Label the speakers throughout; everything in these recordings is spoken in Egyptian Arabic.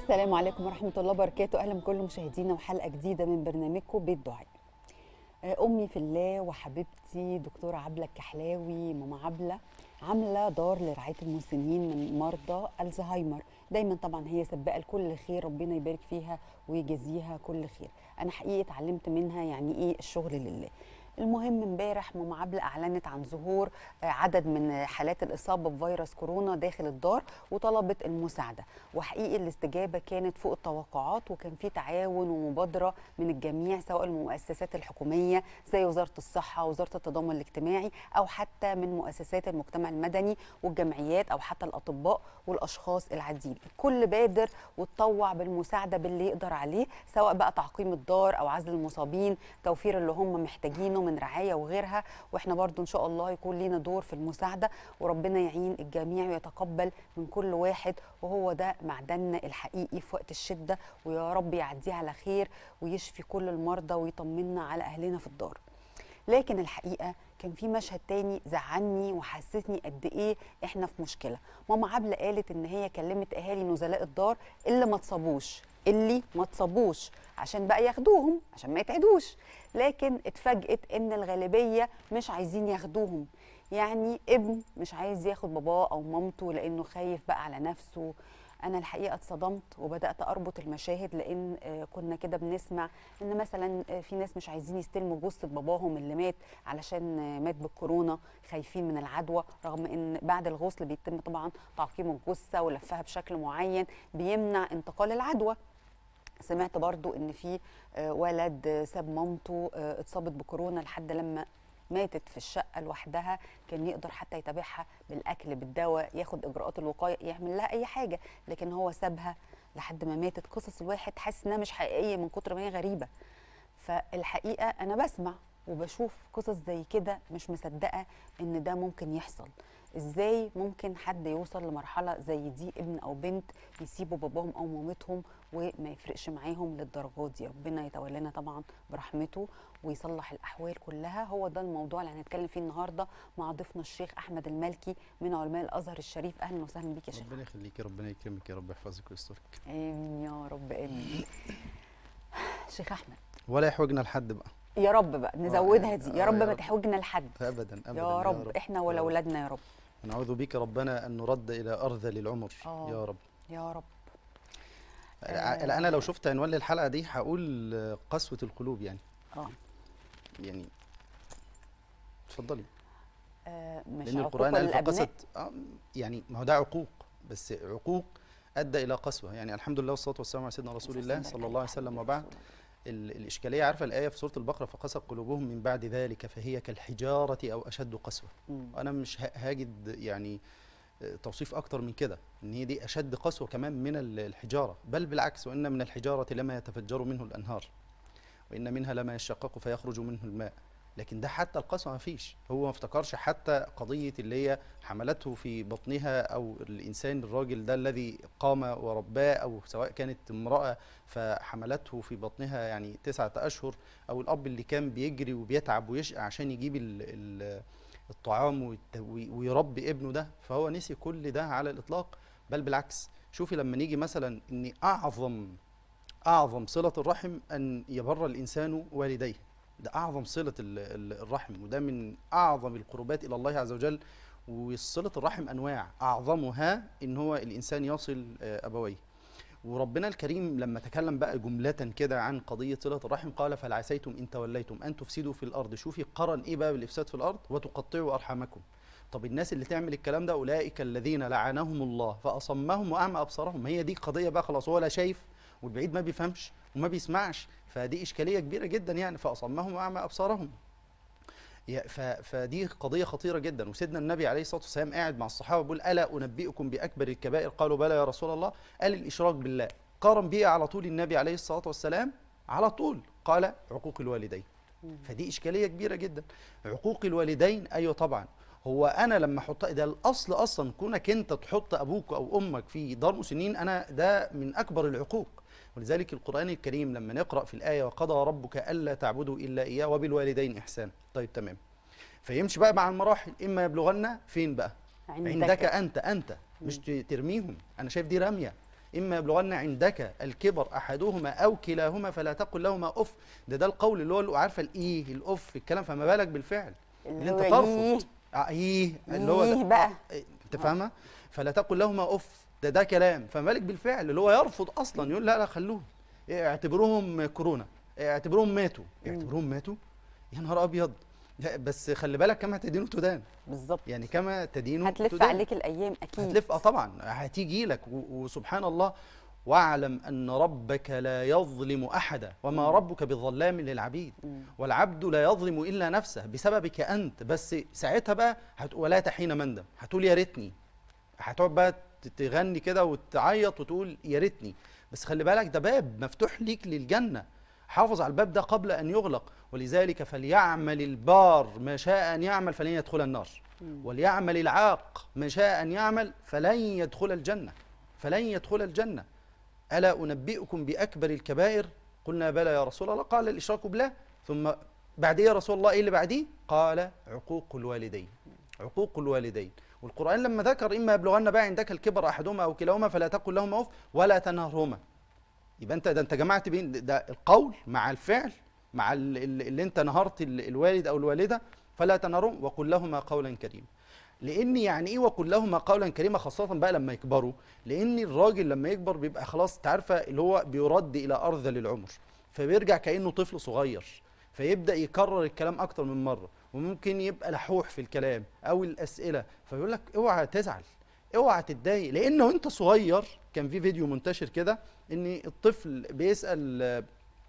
Speaker 1: السلام عليكم ورحمة الله وبركاته أهلا بكل مشاهدينا وحلقة جديدة من برنامجكم بيت دعاء آه، أمي في الله وحبيبتي دكتورة عبلة الكحلاوي ماما عبلة عاملة دار لرعاية المسنين من مرضى الزهايمر دايما طبعا هي سباقة لكل خير ربنا يبارك فيها ويجازيها كل خير أنا حقيقة اتعلمت منها يعني إيه الشغل لله المهم امبارح ماما عبلة اعلنت عن ظهور آه، عدد من حالات الاصابه بفيروس كورونا داخل الدار وطلبت المساعده وحقيقي الاستجابه كانت فوق التوقعات وكان في تعاون ومبادره من الجميع سواء المؤسسات الحكوميه زي وزاره الصحه وزاره التضامن الاجتماعي او حتى من مؤسسات المجتمع المدني والجمعيات او حتى الاطباء والاشخاص العاديين الكل بادر وتطوع بالمساعده باللي يقدر عليه سواء بقى تعقيم الدار او عزل المصابين توفير اللي هم محتاجينه من رعايه وغيرها واحنا برضو ان شاء الله يكون لينا دور في المساعده وربنا يعين الجميع ويتقبل من كل واحد وهو ده معدننا الحقيقي في وقت الشده ويا رب يعديه على خير ويشفي كل المرضى ويطمنا على اهلنا في الدار لكن الحقيقه كان في مشهد تاني زعلني وحسسني قد ايه احنا في مشكله ماما عبله قالت ان هي كلمت اهالي نزلاء الدار اللي ما اتصابوش اللي ما اتصابوش عشان بقى ياخدوهم عشان ما يتعدوش لكن اتفاجئت ان الغالبيه مش عايزين ياخدوهم يعني ابن مش عايز ياخد باباه او مامته لانه خايف بقى على نفسه انا الحقيقه اتصدمت وبدات اربط المشاهد لان آه، كنا كده بنسمع ان مثلا آه، في ناس مش عايزين يستلموا جثه باباهم اللي مات علشان آه، مات بالكورونا خايفين من العدوى رغم ان بعد الغسل بيتم طبعا تعقيم الجثه ولفها بشكل معين بيمنع انتقال العدوى سمعت برضو ان في آه، ولد آه، ساب مامته آه، اتصابت بكورونا لحد لما ماتت في الشقه لوحدها كان يقدر حتى يتابعها بالاكل بالدواء ياخد اجراءات الوقايه يعمل لها اي حاجه لكن هو سابها لحد ما ماتت قصص الواحد حاسس انها مش حقيقيه من كتر ما هي غريبه فالحقيقه انا بسمع وبشوف قصص زي كده مش مصدقه ان ده ممكن يحصل ازاي ممكن حد يوصل لمرحله زي دي ابن او بنت يسيبوا باباهم او مامتهم وما يفرقش معاهم للدرجات دي ربنا يتولانا طبعا برحمته ويصلح الاحوال كلها هو ده الموضوع اللي هنتكلم فيه النهارده مع ضيفنا الشيخ احمد المالكي من علماء الازهر الشريف اهلا وسهلا بيك يا شيخ
Speaker 2: ربنا يخليك ربنا يكرمك يا رب يحفظك ويسترك
Speaker 1: امين يا رب امين شيخ احمد
Speaker 2: ولا يحوجنا لحد بقى
Speaker 1: يا رب بقى نزودها دي يا
Speaker 2: آه،
Speaker 1: رب
Speaker 2: يا
Speaker 1: ما
Speaker 2: رب.
Speaker 1: تحوجنا لحد
Speaker 2: ابدا ابدا
Speaker 1: يا رب احنا ولا
Speaker 2: يا رب.
Speaker 1: اولادنا يا رب
Speaker 2: نعوذ بك ربنا ان نرد الى ارذل العمر
Speaker 1: آه.
Speaker 2: يا رب
Speaker 1: يا رب
Speaker 2: آه. انا لو شفت عنوان للحلقه دي هقول آه، قسوه القلوب يعني
Speaker 1: اه
Speaker 2: يعني اتفضلي
Speaker 1: آه، مش
Speaker 2: لان
Speaker 1: عقوق
Speaker 2: القران قال
Speaker 1: الابناء
Speaker 2: فقست آه، يعني ما هو ده عقوق بس عقوق ادى الى قسوه يعني الحمد لله والصلاه والسلام على سيدنا رسول الله صلى الله عليه وسلم وبعد ال- الإشكالية عارفة الآية في سورة البقرة فقست قلوبهم من بعد ذلك فهي كالحجارة أو أشد قسوة
Speaker 1: مم.
Speaker 2: أنا مش ه- هاجد يعني آه، توصيف أكتر من كده إن هي دي أشد قسوة كمان من ال- الحجارة بل بالعكس وإن من الحجارة لما يتفجر منه الأنهار وإن منها لما يشقق فيخرج منه الماء لكن ده حتى القسوة ما فيش هو ما افتكرش حتى قضية اللي هي حملته في بطنها أو الإنسان الراجل ده الذي قام ورباه أو سواء كانت امرأة فحملته في بطنها يعني تسعة أشهر أو الأب اللي كان بيجري وبيتعب ويشقى عشان يجيب ال ال الطعام ويت- وي- ويربي ابنه ده فهو نسي كل ده على الإطلاق بل بالعكس شوفي لما نيجي مثلا إن أعظم أعظم صلة الرحم أن يبر الإنسان والديه ده أعظم صلة ال- ال- الرحم وده من أعظم القربات إلى الله عز وجل وصلة الرحم أنواع أعظمها إن هو الإنسان يصل آه، أبويه وربنا الكريم لما تكلم بقى جملة كده عن قضية صلة الرحم قال فهل عسيتم إن توليتم أن تفسدوا في الأرض شوفي قرن إيه بقى بالإفساد في الأرض وتقطعوا أرحامكم طب الناس اللي تعمل الكلام ده أولئك الذين لعنهم الله فأصمهم وأعمى أبصارهم هي دي قضية بقى خلاص هو لا شايف والبعيد ما بيفهمش وما بيسمعش فدي إشكالية كبيرة جدا يعني فأصمهم وأعمى أبصارهم يا- ف- فدي قضية خطيرة جدا وسيدنا النبي عليه الصلاة والسلام قاعد مع الصحابة بيقول ألا أنبئكم بأكبر الكبائر قالوا بلى يا رسول الله قال الإشراك بالله قارن بيه على طول النبي عليه الصلاة والسلام على طول قال عقوق الوالدين فدي إشكالية كبيرة جدا عقوق الوالدين أيوة طبعا هو أنا لما أحط ده الأصل أصلا كونك أنت تحط أبوك أو أمك في دار مسنين أنا ده من أكبر العقوق ولذلك القرآن الكريم لما نقرأ في الآية وقضى ربك ألا تعبدوا إلا إياه وبالوالدين إحسان طيب تمام فيمشي بقى مع المراحل إما يبلغن فين بقى عندك, عندك أنت أنت مش ت- ترميهم أنا شايف دي رمية اما يبلغن عندك الكبر احدهما او كلاهما فلا تقل لهما اف ده ده القول اللي هو عارفه الايه الاف الكلام فما بالك بالفعل
Speaker 1: اللي
Speaker 2: ان
Speaker 1: هو
Speaker 2: انت ترفض
Speaker 1: إيه؟
Speaker 2: آه، ايه اللي هو
Speaker 1: إيه
Speaker 2: ده
Speaker 1: بقى؟
Speaker 2: آه، إيه، انت فاهمه فلا تقل لهما اف ده ده كلام فما بالك بالفعل اللي هو يرفض اصلا يقول لا لا خلوه إيه، اعتبروهم كورونا إيه، اعتبروهم ماتوا اعتبروهم ماتوا يا نهار ابيض لا، بس خلي بالك كما تدين تدان
Speaker 1: بالظبط
Speaker 2: يعني كما تدين
Speaker 1: هتلف
Speaker 2: تدان.
Speaker 1: عليك الايام اكيد
Speaker 2: هتلف اه طبعا هتيجي لك و- وسبحان الله واعلم ان ربك لا يظلم احدا وما ربك بظلام للعبيد
Speaker 1: مم.
Speaker 2: والعبد لا يظلم الا نفسه بسببك انت بس ساعتها بقى هت... ولا تحين مندم هتقول يا ريتني هتقعد بقى ت- تغني كده وتعيط وتقول يا ريتني بس خلي بالك ده باب مفتوح ليك للجنه حافظ على الباب ده قبل ان يغلق ولذلك فليعمل البار ما شاء ان يعمل فلن يدخل النار وليعمل العاق ما شاء ان يعمل فلن يدخل الجنه فلن يدخل الجنه الا انبئكم باكبر الكبائر قلنا بلى يا رسول الله قال الاشراك بالله ثم بعديه يا رسول الله ايه اللي بعديه قال عقوق الوالدين عقوق الوالدين والقران لما ذكر اما يبلغن بقى عندك الكبر احدهما او كلاهما فلا تقل لهما اف ولا تنهرهما يبقى انت ده انت جمعت بين ده القول مع الفعل مع ال- ال- اللي انت نهرت ال- الوالد او الوالده فلا تنهرهم وقل لهما قولا كريما لان يعني ايه وقل لهما قولا كريما خاصه بقى لما يكبروا لان الراجل لما يكبر بيبقى خلاص انت عارفه اللي هو بيرد الى ارذل العمر فبيرجع كانه طفل صغير فيبدا يكرر الكلام اكتر من مره وممكن يبقى لحوح في الكلام او الاسئله فيقول لك اوعى تزعل اوعى تتضايق لانه انت صغير كان في فيديو منتشر كده ان الطفل بيسال آه،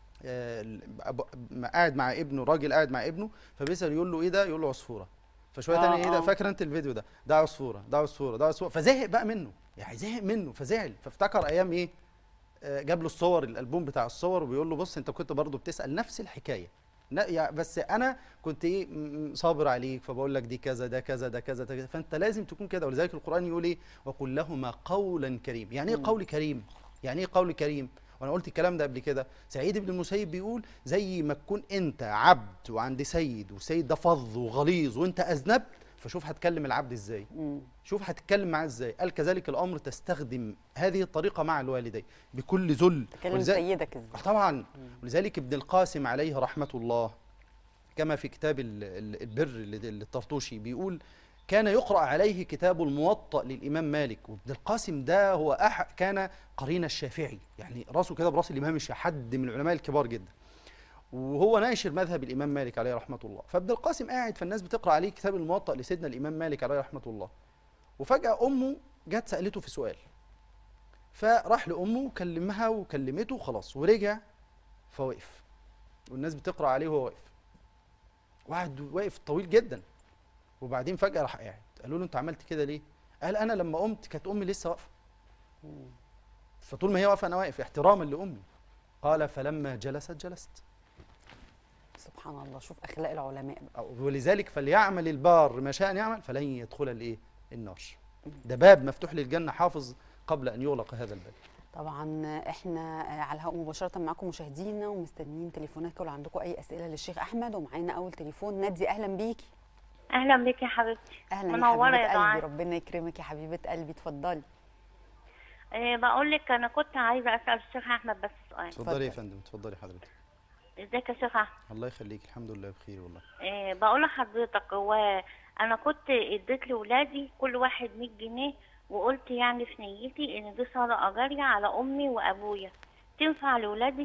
Speaker 2: آه، أبو- قاعد مع ابنه راجل قاعد مع ابنه فبيسال يقول له ايه ده يقول له عصفوره فشويه
Speaker 1: آه،
Speaker 2: تاني ايه ده
Speaker 1: آه.
Speaker 2: فاكر انت الفيديو ده ده عصفوره ده عصفوره ده عصفوره فزهق بقى منه يعني زهق منه فزعل فافتكر ايام ايه آه، جاب له الصور الالبوم بتاع الصور وبيقول له بص انت كنت برضو بتسال نفس الحكايه لا يعني بس انا كنت ايه م- م- صابر عليك فبقول لك دي كذا ده كذا ده كذا ده كذا فانت لازم تكون كده ولذلك القران يقول ايه وقل لهما قولا كريم يعني ايه
Speaker 1: مم.
Speaker 2: قول كريم يعني ايه قول كريم وانا قلت الكلام ده قبل كده سعيد بن المسيب بيقول زي ما تكون انت عبد وعند سيد والسيد ده فظ وغليظ وانت اذنبت فشوف هتكلم العبد ازاي
Speaker 1: مم.
Speaker 2: شوف هتتكلم معاه ازاي قال كذلك الامر تستخدم هذه الطريقه مع الوالدين بكل ذل
Speaker 1: تكلم
Speaker 2: ولذلك-
Speaker 1: سيدك ازاي
Speaker 2: آه طبعا ولذلك ابن القاسم عليه رحمه الله كما في كتاب ال- ال- البر ل- للطرطوشي بيقول كان يقرأ عليه كتاب الموطأ للإمام مالك وابن القاسم ده هو أح كان قرين الشافعي يعني راسه كده براس الإمام الشافعي حد من العلماء الكبار جدا وهو ناشر مذهب الإمام مالك عليه رحمة الله فابن القاسم قاعد فالناس بتقرأ عليه كتاب الموطأ لسيدنا الإمام مالك عليه رحمة الله وفجأة أمه جت سألته في سؤال فراح لأمه وكلمها وكلمته وخلاص ورجع فوقف والناس بتقرأ عليه وهو واقف وقعد واقف طويل جدا وبعدين فجأة راح قاعد قالوا له انت عملت كده ليه؟ قال انا لما قمت كانت امي لسه واقفه فطول ما هي واقفه انا واقف احتراما لامي قال فلما جلست جلست
Speaker 1: سبحان الله شوف اخلاق العلماء بقى.
Speaker 2: أو- ولذلك فليعمل البار ما شاء ان يعمل فلن يدخل الايه؟ النار ده باب مفتوح للجنه حافظ قبل ان يغلق هذا الباب
Speaker 1: طبعا احنا آه، على الهواء مباشره معاكم مشاهدينا ومستنيين تليفوناتكم لو عندكم اي اسئله للشيخ احمد ومعانا اول تليفون نادي اهلا بيكي
Speaker 3: اهلا بك يا حبيبتي
Speaker 1: اهلا
Speaker 3: منورة
Speaker 1: يا
Speaker 3: يا
Speaker 1: حبيبه
Speaker 3: دعاء.
Speaker 1: قلبي ربنا يكرمك يا حبيبه قلبي اتفضلي
Speaker 3: أه بقول لك انا كنت عايزه اسال الشيخ احمد بس سؤال
Speaker 2: اتفضلي يا
Speaker 1: اتفضل.
Speaker 2: فندم اتفضلي حضرتك
Speaker 3: ازيك يا شيخ احمد
Speaker 2: الله يخليك الحمد لله بخير والله
Speaker 3: أه بقول لحضرتك هو انا كنت اديت لاولادي كل واحد 100 جنيه وقلت يعني في نيتي ان دي صدقه جاريه على امي وابويا تنفع لاولادي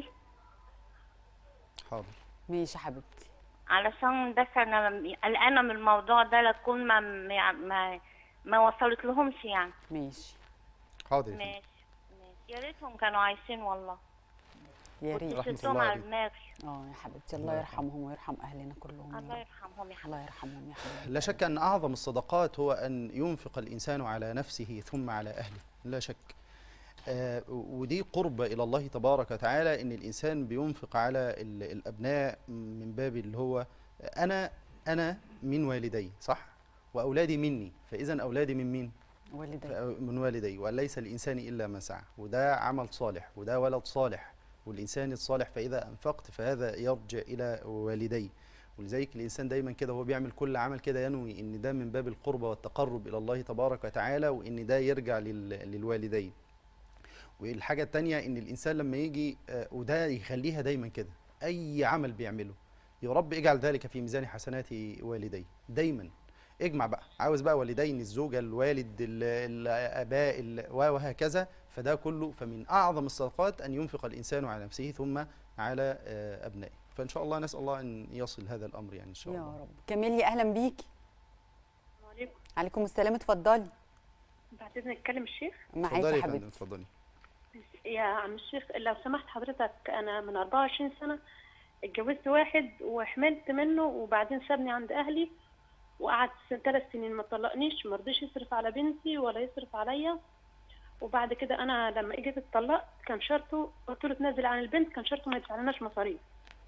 Speaker 2: حاضر
Speaker 1: ماشي يا حبيبتي
Speaker 3: علشان بس انا قلقانه من الموضوع ده لا تكون ما ما ما, ما وصلت لهمش يعني
Speaker 1: ماشي
Speaker 2: حاضر يا فندم.
Speaker 3: ماشي ماشي يا ريتهم كانوا عايشين والله
Speaker 1: يا
Speaker 3: كنت
Speaker 1: ريت
Speaker 2: رحمة
Speaker 3: شلتهم
Speaker 2: الله
Speaker 3: على
Speaker 2: عليك.
Speaker 3: دماغي
Speaker 1: اه يا حبيبتي
Speaker 2: الله
Speaker 1: الله
Speaker 2: يرحمه.
Speaker 1: يرحمهم ويرحم اهلنا كلهم يا
Speaker 3: الله
Speaker 1: رب.
Speaker 3: يرحمهم يا حبيبي
Speaker 1: الله يرحمهم يا حبيبتي
Speaker 2: لا شك أن أعظم الصدقات هو أن ينفق الإنسان على نفسه ثم على أهله لا شك آه، ودي قربة إلى الله تبارك وتعالى إن الإنسان بينفق على ال- الأبناء من باب اللي هو أنا أنا من والدي صح وأولادي مني فإذا أولادي من مين
Speaker 1: والدي
Speaker 2: من والدي وليس الإنسان إلا ما سعى وده عمل صالح وده ولد صالح والإنسان الصالح فإذا أنفقت فهذا يرجع إلى والدي ولذلك الإنسان دايما كده هو بيعمل كل عمل كده ينوي إن ده من باب القربة والتقرب إلى الله تبارك وتعالى وإن ده يرجع لل- للوالدين والحاجه الثانيه ان الانسان لما يجي آه، وده يخليها دايما كده اي عمل بيعمله يا رب اجعل ذلك في ميزان حسنات والدي دايما اجمع بقى عاوز بقى والدين الزوجه الوالد ال- الاباء ال- وهكذا فده كله فمن اعظم الصدقات ان ينفق الانسان على نفسه ثم على آه، ابنائه فان شاء الله نسال الله ان يصل هذا الامر يعني ان شاء
Speaker 1: يا
Speaker 2: الله
Speaker 1: رب كمالي اهلا بيكي
Speaker 4: عليكم
Speaker 1: عليكم السلام اتفضلي
Speaker 4: بعد اذنك اتكلم الشيخ
Speaker 1: معاكي
Speaker 2: اتفضلي
Speaker 1: يا
Speaker 2: يا فندم
Speaker 1: حبيبتي
Speaker 2: اتفضلي
Speaker 4: يا عم الشيخ لو سمحت حضرتك انا من 24 سنه اتجوزت واحد وحملت منه وبعدين سابني عند اهلي وقعد ثلاث سنين ما طلقنيش ما رضيش يصرف على بنتي ولا يصرف عليا وبعد كده انا لما اجيت اتطلقت كان شرطه قلت له تنزل عن البنت كان شرطه ما يدفعلناش مصاريف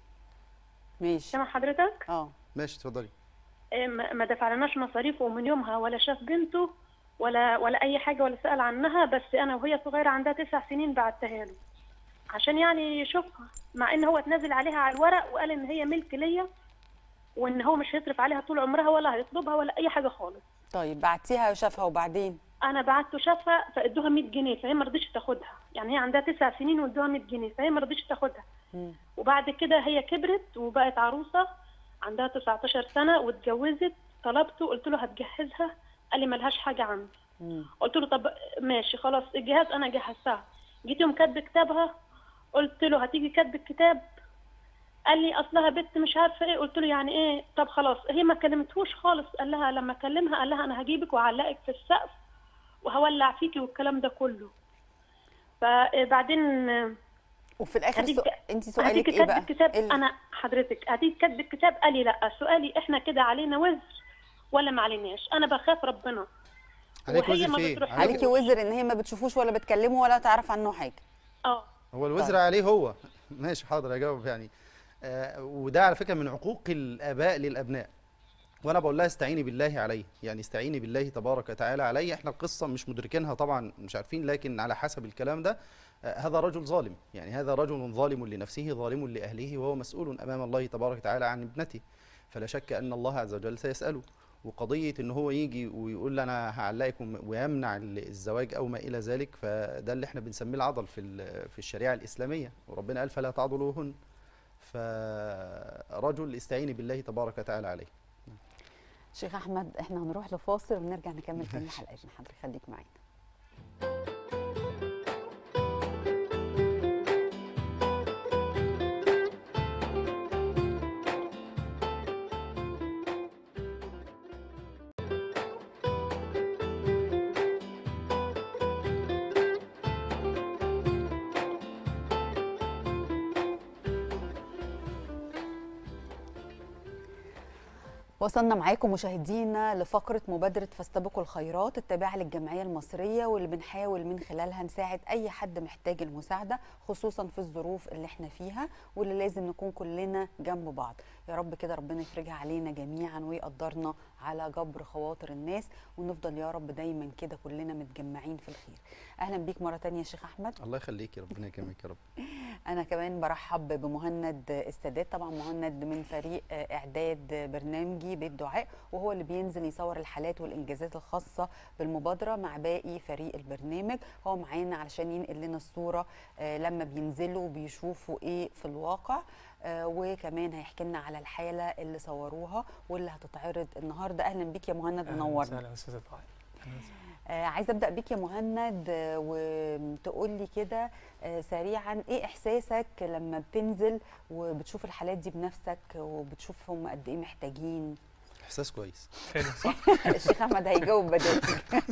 Speaker 1: ماشي
Speaker 4: سامع حضرتك
Speaker 1: اه
Speaker 2: ماشي اتفضلي
Speaker 4: إيه، ما ما دفعلناش مصاريف ومن يومها ولا شاف بنته ولا ولا اي حاجه ولا سال عنها بس انا وهي صغيره عندها تسع سنين بعتها له عشان يعني يشوفها مع ان هو اتنازل عليها على الورق وقال ان هي ملك ليا وان هو مش هيصرف عليها طول عمرها ولا هيطلبها ولا اي حاجه خالص
Speaker 1: طيب بعتيها وشافها وبعدين
Speaker 4: انا بعته شافها فادوها 100 جنيه فهي ما رضتش تاخدها يعني هي عندها تسع سنين وادوها 100 جنيه فهي ما رضتش تاخدها
Speaker 1: مم.
Speaker 4: وبعد كده هي كبرت وبقت عروسة عندها 19 سنة واتجوزت طلبته قلت له هتجهزها قال لي ملهاش حاجة عندي
Speaker 1: مم.
Speaker 4: قلت له طب ماشي خلاص الجهاز أنا جهزتها جيت يوم كاتب كتابها قلت له هتيجي كاتب الكتاب قال لي اصلها بنت مش عارفه ايه قلت له يعني ايه طب خلاص هي ما كلمتهوش خالص قال لها لما كلمها قال لها انا هجيبك وهعلقك في السقف وهولع فيكي والكلام ده كله فبعدين
Speaker 1: وفي الاخر
Speaker 4: هديك-
Speaker 1: سو... انت سؤالك
Speaker 4: هديك
Speaker 1: ايه
Speaker 4: كاتب
Speaker 1: بقى
Speaker 4: الكتاب
Speaker 1: إيه ال-
Speaker 4: انا حضرتك هديك كاتب الكتاب قال لي لا سؤالي احنا كده علينا وزر ولا ما عليناش انا بخاف ربنا
Speaker 2: عليك
Speaker 4: وهي
Speaker 2: وزر
Speaker 4: ما
Speaker 2: في ايه
Speaker 4: بتروح
Speaker 2: عليك
Speaker 1: عليكي وزر ان هي ما بتشوفوش ولا بتكلمه ولا تعرف عنه حاجه
Speaker 4: اه
Speaker 2: هو الوزر عليه هو ماشي حاضر اجاوب يعني آه وده على فكره من عقوق الاباء للابناء وانا بقول لها استعيني بالله عليه يعني استعيني بالله تبارك وتعالى عليه احنا القصه مش مدركينها طبعا مش عارفين لكن على حسب الكلام ده آه هذا رجل ظالم يعني هذا رجل ظالم لنفسه ظالم لاهله وهو مسؤول امام الله تبارك وتعالى عن ابنته فلا شك ان الله عز وجل سيساله وقضيه ان هو يجي ويقول لي انا هعلقكم ويمنع ال- الزواج او ما الى ذلك فده اللي احنا بنسميه العضل في ال- في الشريعه الاسلاميه وربنا قال فلا تعضلوهن فرجل استعيني بالله تبارك وتعالى عليه
Speaker 1: شيخ احمد احنا هنروح لفاصل ونرجع نكمل تاني حلقتنا حضرتك خليك معانا وصلنا معاكم مشاهدينا لفقرة مبادرة فاستبقوا الخيرات التابعة للجمعية المصرية واللي بنحاول من خلالها نساعد أي حد محتاج المساعدة خصوصا في الظروف اللي احنا فيها واللي لازم نكون كلنا جنب بعض يا رب كده ربنا يفرجها علينا جميعا ويقدرنا على جبر خواطر الناس ونفضل يا رب دايما كده كلنا متجمعين في الخير أهلا بيك مرة تانية يا شيخ أحمد
Speaker 2: الله يخليك يا ربنا يكرمك يا رب
Speaker 1: انا كمان برحب بمهند السادات طبعا مهند من فريق اعداد برنامجي بيت دعاء وهو اللي بينزل يصور الحالات والانجازات الخاصه بالمبادره مع باقي فريق البرنامج هو معانا علشان ينقل لنا الصوره آه، لما بينزلوا بيشوفوا ايه في الواقع آه، وكمان هيحكي لنا على الحاله اللي صوروها واللي هتتعرض النهارده اهلا بيك يا مهند
Speaker 5: أهلاً
Speaker 1: منورنا
Speaker 5: وسهلا استاذ طارق أهلاً وسهلاً.
Speaker 1: آه عايزه ابدا بيك يا مهند آه، وتقول لي كده آه سريعا ايه احساسك لما بتنزل وبتشوف الحالات دي بنفسك وبتشوف هم قد ايه محتاجين
Speaker 2: احساس كويس
Speaker 5: خير صح
Speaker 1: الشيخ احمد هيجاوب بدالي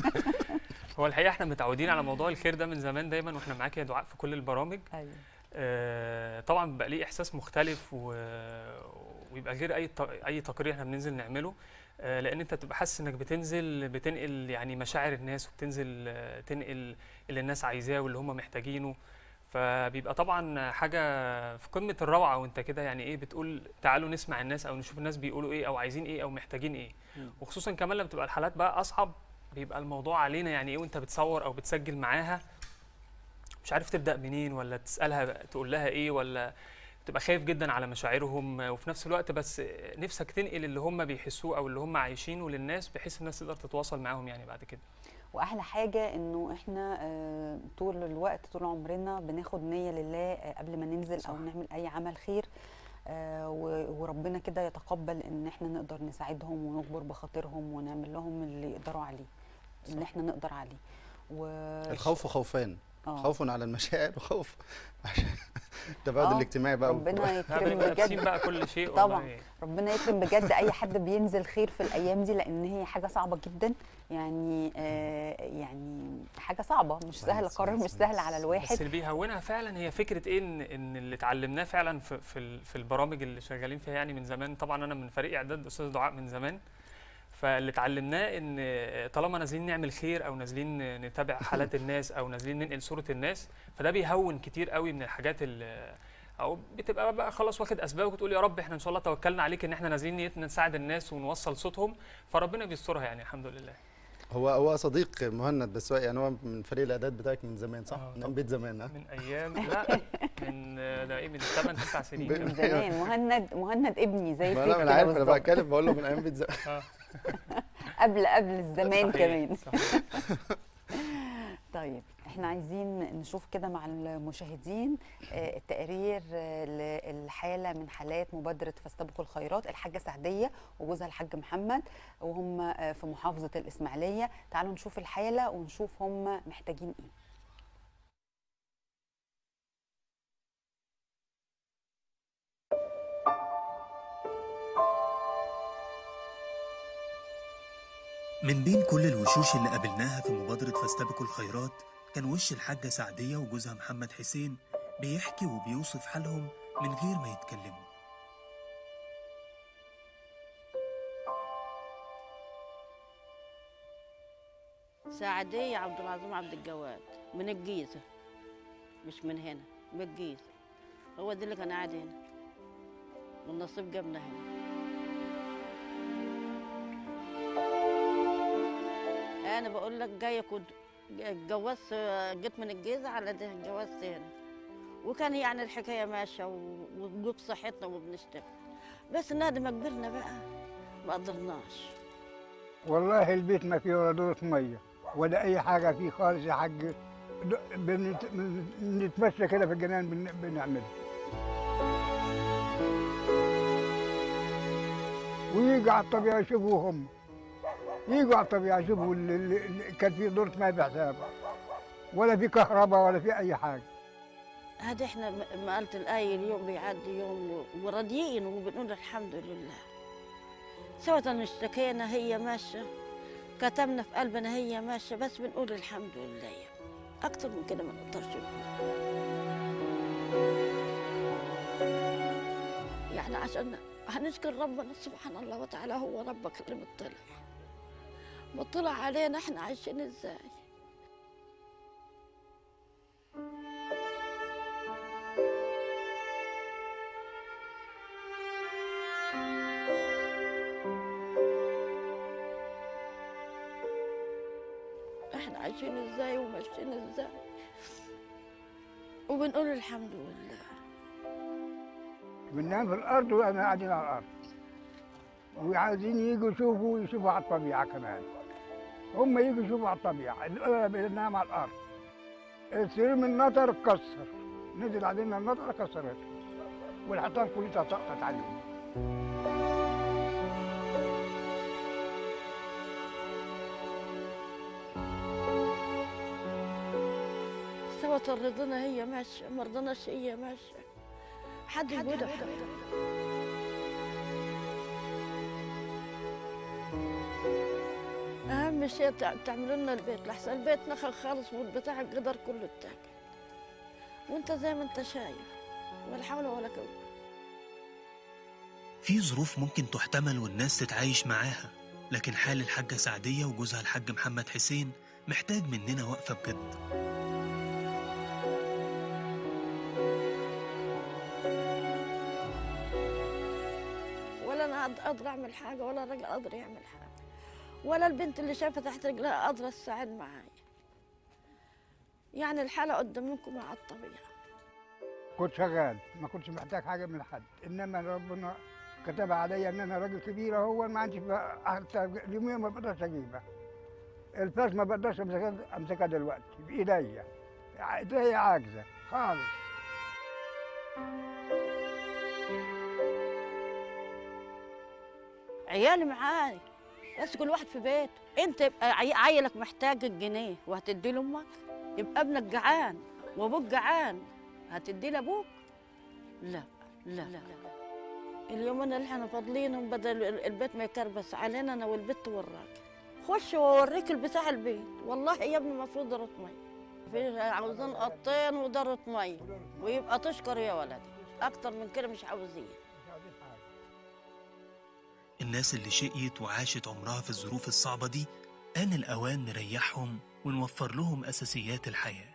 Speaker 5: هو الحقيقه احنا متعودين على موضوع الخير ده من زمان دايما واحنا معاك يا دعاء في كل البرامج
Speaker 1: ايوه
Speaker 5: آه، طبعا بيبقى ليه احساس مختلف و... ويبقى غير اي ت... اي تقرير احنا بننزل نعمله آه، لان انت بتبقى حاسس انك بتنزل بتنقل يعني مشاعر الناس وبتنزل آه، تنقل اللي الناس عايزاه واللي هم محتاجينه فبيبقى طبعا حاجه في قمه الروعه وانت كده يعني ايه بتقول تعالوا نسمع الناس او نشوف الناس بيقولوا ايه او عايزين ايه او محتاجين ايه
Speaker 1: مم.
Speaker 5: وخصوصا كمان لما بتبقى الحالات بقى اصعب بيبقى الموضوع علينا يعني ايه وانت بتصور او بتسجل معاها مش عارف تبدا منين ولا تسالها تقول لها ايه ولا تبقى خايف جدا على مشاعرهم وفي نفس الوقت بس نفسك تنقل اللي هم بيحسوه او اللي هم عايشينه للناس بحيث الناس تقدر تتواصل معاهم يعني بعد كده
Speaker 1: واحلى حاجه انه احنا آه، طول الوقت طول عمرنا بناخد نيه لله آه، قبل ما ننزل
Speaker 5: صح.
Speaker 1: او نعمل اي عمل خير آه، و- وربنا كده يتقبل ان احنا نقدر نساعدهم ونجبر بخاطرهم ونعمل لهم اللي يقدروا عليه اللي احنا نقدر عليه و...
Speaker 2: الخوف خوفان
Speaker 1: آه.
Speaker 2: خوف على المشاعر وخوف عشان التباعد
Speaker 1: آه،
Speaker 2: الاجتماعي بقى
Speaker 1: ربنا
Speaker 5: لا
Speaker 1: يكرم
Speaker 5: بنبقى لابسين
Speaker 1: بجد
Speaker 5: بقى كل شيء
Speaker 1: طبعاً.
Speaker 5: والله.
Speaker 1: ربنا يكرم بجد اي حد بينزل خير في الايام دي لان هي حاجه صعبه جدا يعني آه يعني حاجه صعبه مش
Speaker 2: صحيح،
Speaker 1: سهله قرار
Speaker 2: صحيح،
Speaker 1: مش
Speaker 2: صحيح.
Speaker 1: سهل على
Speaker 5: بس
Speaker 1: الواحد
Speaker 5: اللي بيهونها فعلا هي فكره ايه ان ان اللي اتعلمناه فعلا في في, ال- في البرامج اللي شغالين فيها يعني من زمان طبعا انا من فريق اعداد استاذ دعاء من زمان فاللي اتعلمناه ان طالما نازلين نعمل خير او نازلين نتابع حالات الناس او نازلين ننقل صوره الناس فده بيهون كتير قوي من الحاجات اللي او بتبقى بقى خلاص واخد اسباب وتقول يا رب احنا ان شاء الله توكلنا عليك ان احنا نازلين نيتنا نساعد الناس ونوصل صوتهم فربنا بيسترها يعني الحمد لله
Speaker 2: هو هو صديق مهند بس هو يعني هو من فريق الاعداد بتاعك من زمان صح؟
Speaker 5: آه،
Speaker 2: من
Speaker 5: طبعاً.
Speaker 2: بيت زمان ها؟
Speaker 5: من ايام لا من ده ايه من 8 9 سنين
Speaker 2: ب-
Speaker 5: كمان.
Speaker 1: من زمان مهند مهند ابني زي
Speaker 2: ما
Speaker 1: سيف
Speaker 2: انا من
Speaker 1: كده
Speaker 2: عارف انا
Speaker 1: بالظبط.
Speaker 2: بتكلم بقول له من ايام بيت زمان
Speaker 5: آه.
Speaker 1: قبل قبل الزمان
Speaker 5: صحيح،
Speaker 1: كمان
Speaker 5: صحيح.
Speaker 1: طيب احنا عايزين نشوف كده مع المشاهدين آه، التقرير آه، للحاله من حالات مبادره فاستبقوا الخيرات الحاجه سعديه وجوزها الحاج محمد وهم آه، في محافظه الاسماعيليه تعالوا نشوف الحاله ونشوف هم محتاجين ايه
Speaker 6: من بين كل الوشوش اللي قابلناها في مبادرة فاستبقوا الخيرات كان وش الحاجة سعدية وجوزها محمد حسين بيحكي وبيوصف حالهم من غير ما يتكلموا
Speaker 7: سعدية عبد العظيم عبد الجواد من الجيزة مش من هنا من الجيزة هو ده اللي كان قاعد هنا والنصيب جابنا هنا أنا بقول لك جاية كنت اتجوزت جيت من الجيزة على ده اتجوزت هنا وكان يعني الحكاية ماشية و- وبصحتنا وبنشتغل بس نادي ما كبرنا بقى ما قدرناش
Speaker 8: والله البيت ما فيه ولا دورة مية ولا أي حاجة فيه خالص يا حاج د- بنت- بنتمشى كده في الجنان بن- بنعملها ويجوا على الطبيعة يشوفوا هم يجوا على الطبيعة يشوفوا اللي اللي- اللي كان فيه دورة مية بحساب ولا في كهرباء ولا في أي حاجة
Speaker 7: هذا احنا م- ما قلت الآية اليوم بيعدي يوم و- وراضيين وبنقول الحمد لله سواء اشتكينا هي ماشية كتمنا في قلبنا هي ماشية بس بنقول الحمد لله أكتر من كده ما نقدرش نقول يعني عشان هنشكر ربنا سبحان الله وتعالى هو ربك اللي مطلع مطلع علينا احنا عايشين ازاي احنا عايشين ازاي وماشيين ازاي وبنقول الحمد لله
Speaker 8: بننام في الأرض وأنا قاعدين على الأرض وعايزين يجوا يشوفوا يشوفوا على الطبيعة كمان هم يجوا يشوفوا على الطبيعة أنا بننام على الأرض السرير من النطر اتكسر نزل علينا النطر كسرته والحيطان كلها سقطت علينا
Speaker 7: سوى رضنا هي ماشية ما رضناش هي ماشية حد يقول أهم شيء تع- تعملوا لنا البيت لحسن البيت نخل خالص والبتاع القدر كله اتاكل وانت زي ما انت شايف ولا حول ولا قوة
Speaker 6: في ظروف ممكن تحتمل والناس تتعايش معاها لكن حال الحاجة سعدية وجوزها الحاج محمد حسين محتاج مننا وقفة بجد
Speaker 7: ولا انا قاد- قادرة اعمل حاجة ولا الراجل قادر يعمل حاجة ولا البنت اللي شايفة تحت رجلها قادرة تساعد معايا يعني الحالة قدامكم على الطبيعة
Speaker 8: كنت شغال ما كنتش محتاج حاجة من حد إنما ربنا كتب عليا إن أنا راجل كبير هو ما عنديش بقى حتى اليومية ما بقدرش أجيبها الفاس ما بقدرش امسكها امسكها دلوقتي بايديا ايديا عاجزه خالص
Speaker 7: عيالي معاي بس كل واحد في بيته انت يبقى عي- عيلك محتاج الجنيه وهتدي لامك يبقى ابنك جعان وابوك جعان هتدي لابوك لا لا لا اليومين اللي احنا فاضلينهم بدل ال- البيت ما يكربس علينا انا والبت والراجل خش واوريك البتاع البيت والله يا ابني ما في دارة ميه في عاوزين قطين ودارة ميه ويبقى تشكر يا ولدي اكتر من كده مش عاوزين
Speaker 6: الناس اللي شقيت وعاشت عمرها في الظروف الصعبة دي آن الأوان نريحهم ونوفر لهم أساسيات الحياة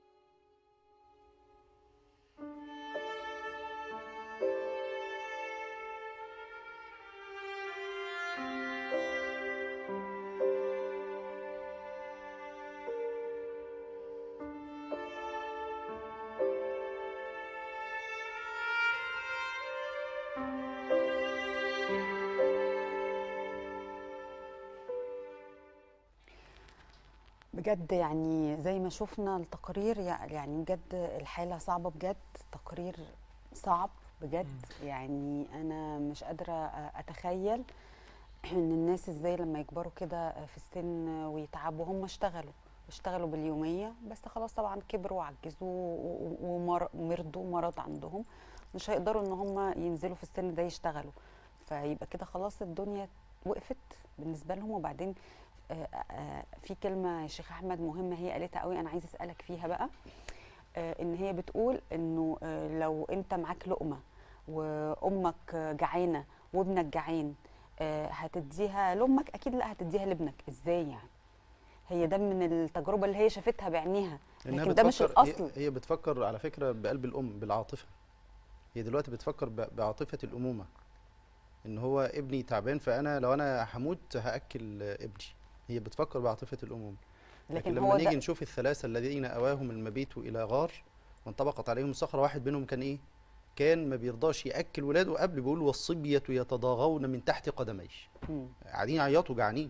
Speaker 1: بجد يعني زي ما شفنا التقرير يع- يعني بجد الحالة صعبة بجد تقرير صعب بجد يعني أنا مش قادرة أ- أتخيل إن الناس إزاي لما يكبروا كده في السن ويتعبوا هم اشتغلوا اشتغلوا باليومية بس خلاص طبعا كبروا وعجزوا ومرضوا مرض عندهم مش هيقدروا إن هم ينزلوا في السن ده يشتغلوا فيبقى كده خلاص الدنيا وقفت بالنسبة لهم وبعدين آه، آه، في كلمة يا شيخ أحمد مهمة هي قالتها قوي أنا عايزة أسألك فيها بقى آه، إن هي بتقول إنه آه، لو أنت معاك لقمة وأمك جعانة وابنك جعان آه، هتديها لأمك أكيد لا هتديها لابنك إزاي يعني هي ده من التجربة اللي هي شافتها بعينيها
Speaker 2: لأنها
Speaker 1: لكن ده مش
Speaker 2: بتفكر- هي-
Speaker 1: الأصل
Speaker 2: هي بتفكر على فكره بقلب الام بالعاطفه هي دلوقتي بتفكر ب- بعاطفه الامومه ان هو ابني تعبان فانا لو انا هموت هاكل ابني هي بتفكر بعاطفه الامومه لكن,
Speaker 1: لكن
Speaker 2: لما
Speaker 1: هو
Speaker 2: نيجي
Speaker 1: ده
Speaker 2: نشوف الثلاثه الذين اواهم المبيت الى غار وانطبقت عليهم الصخره واحد منهم كان ايه كان ما بيرضاش ياكل ولاده قبل بيقول والصبيه يتضاغون من تحت قدميه
Speaker 1: مم.
Speaker 2: قاعدين يعيطوا جعانين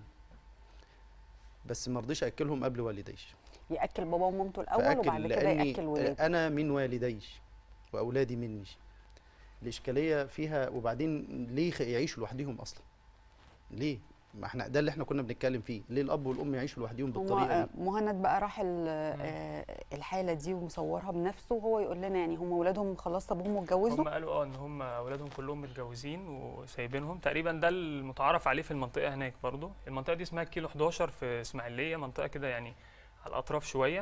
Speaker 2: بس ما رضيش اكلهم قبل والديش
Speaker 1: يأكل بابا ومامته الأول
Speaker 2: فأكل
Speaker 1: وبعد كده
Speaker 2: لأني
Speaker 1: يأكل ولاده
Speaker 2: أنا من والدي وأولادي مني الإشكالية فيها وبعدين ليه خ- يعيشوا لوحدهم أصلا ليه ما احنا ده اللي احنا كنا بنتكلم فيه ليه الأب والأم يعيشوا لوحدهم
Speaker 1: هو
Speaker 2: بالطريقة
Speaker 1: آه،
Speaker 2: دي
Speaker 1: مهند بقى راح ال- آه، الحاله دي ومصورها بنفسه وهو يقول لنا يعني هم اولادهم خلاص ابوهم واتجوزوا
Speaker 5: هم قالوا اه ان هم اولادهم كلهم متجوزين وسايبينهم تقريبا ده المتعارف عليه في المنطقه هناك برضو المنطقه دي اسمها كيلو 11 في اسماعيليه منطقه كده يعني على الاطراف شويه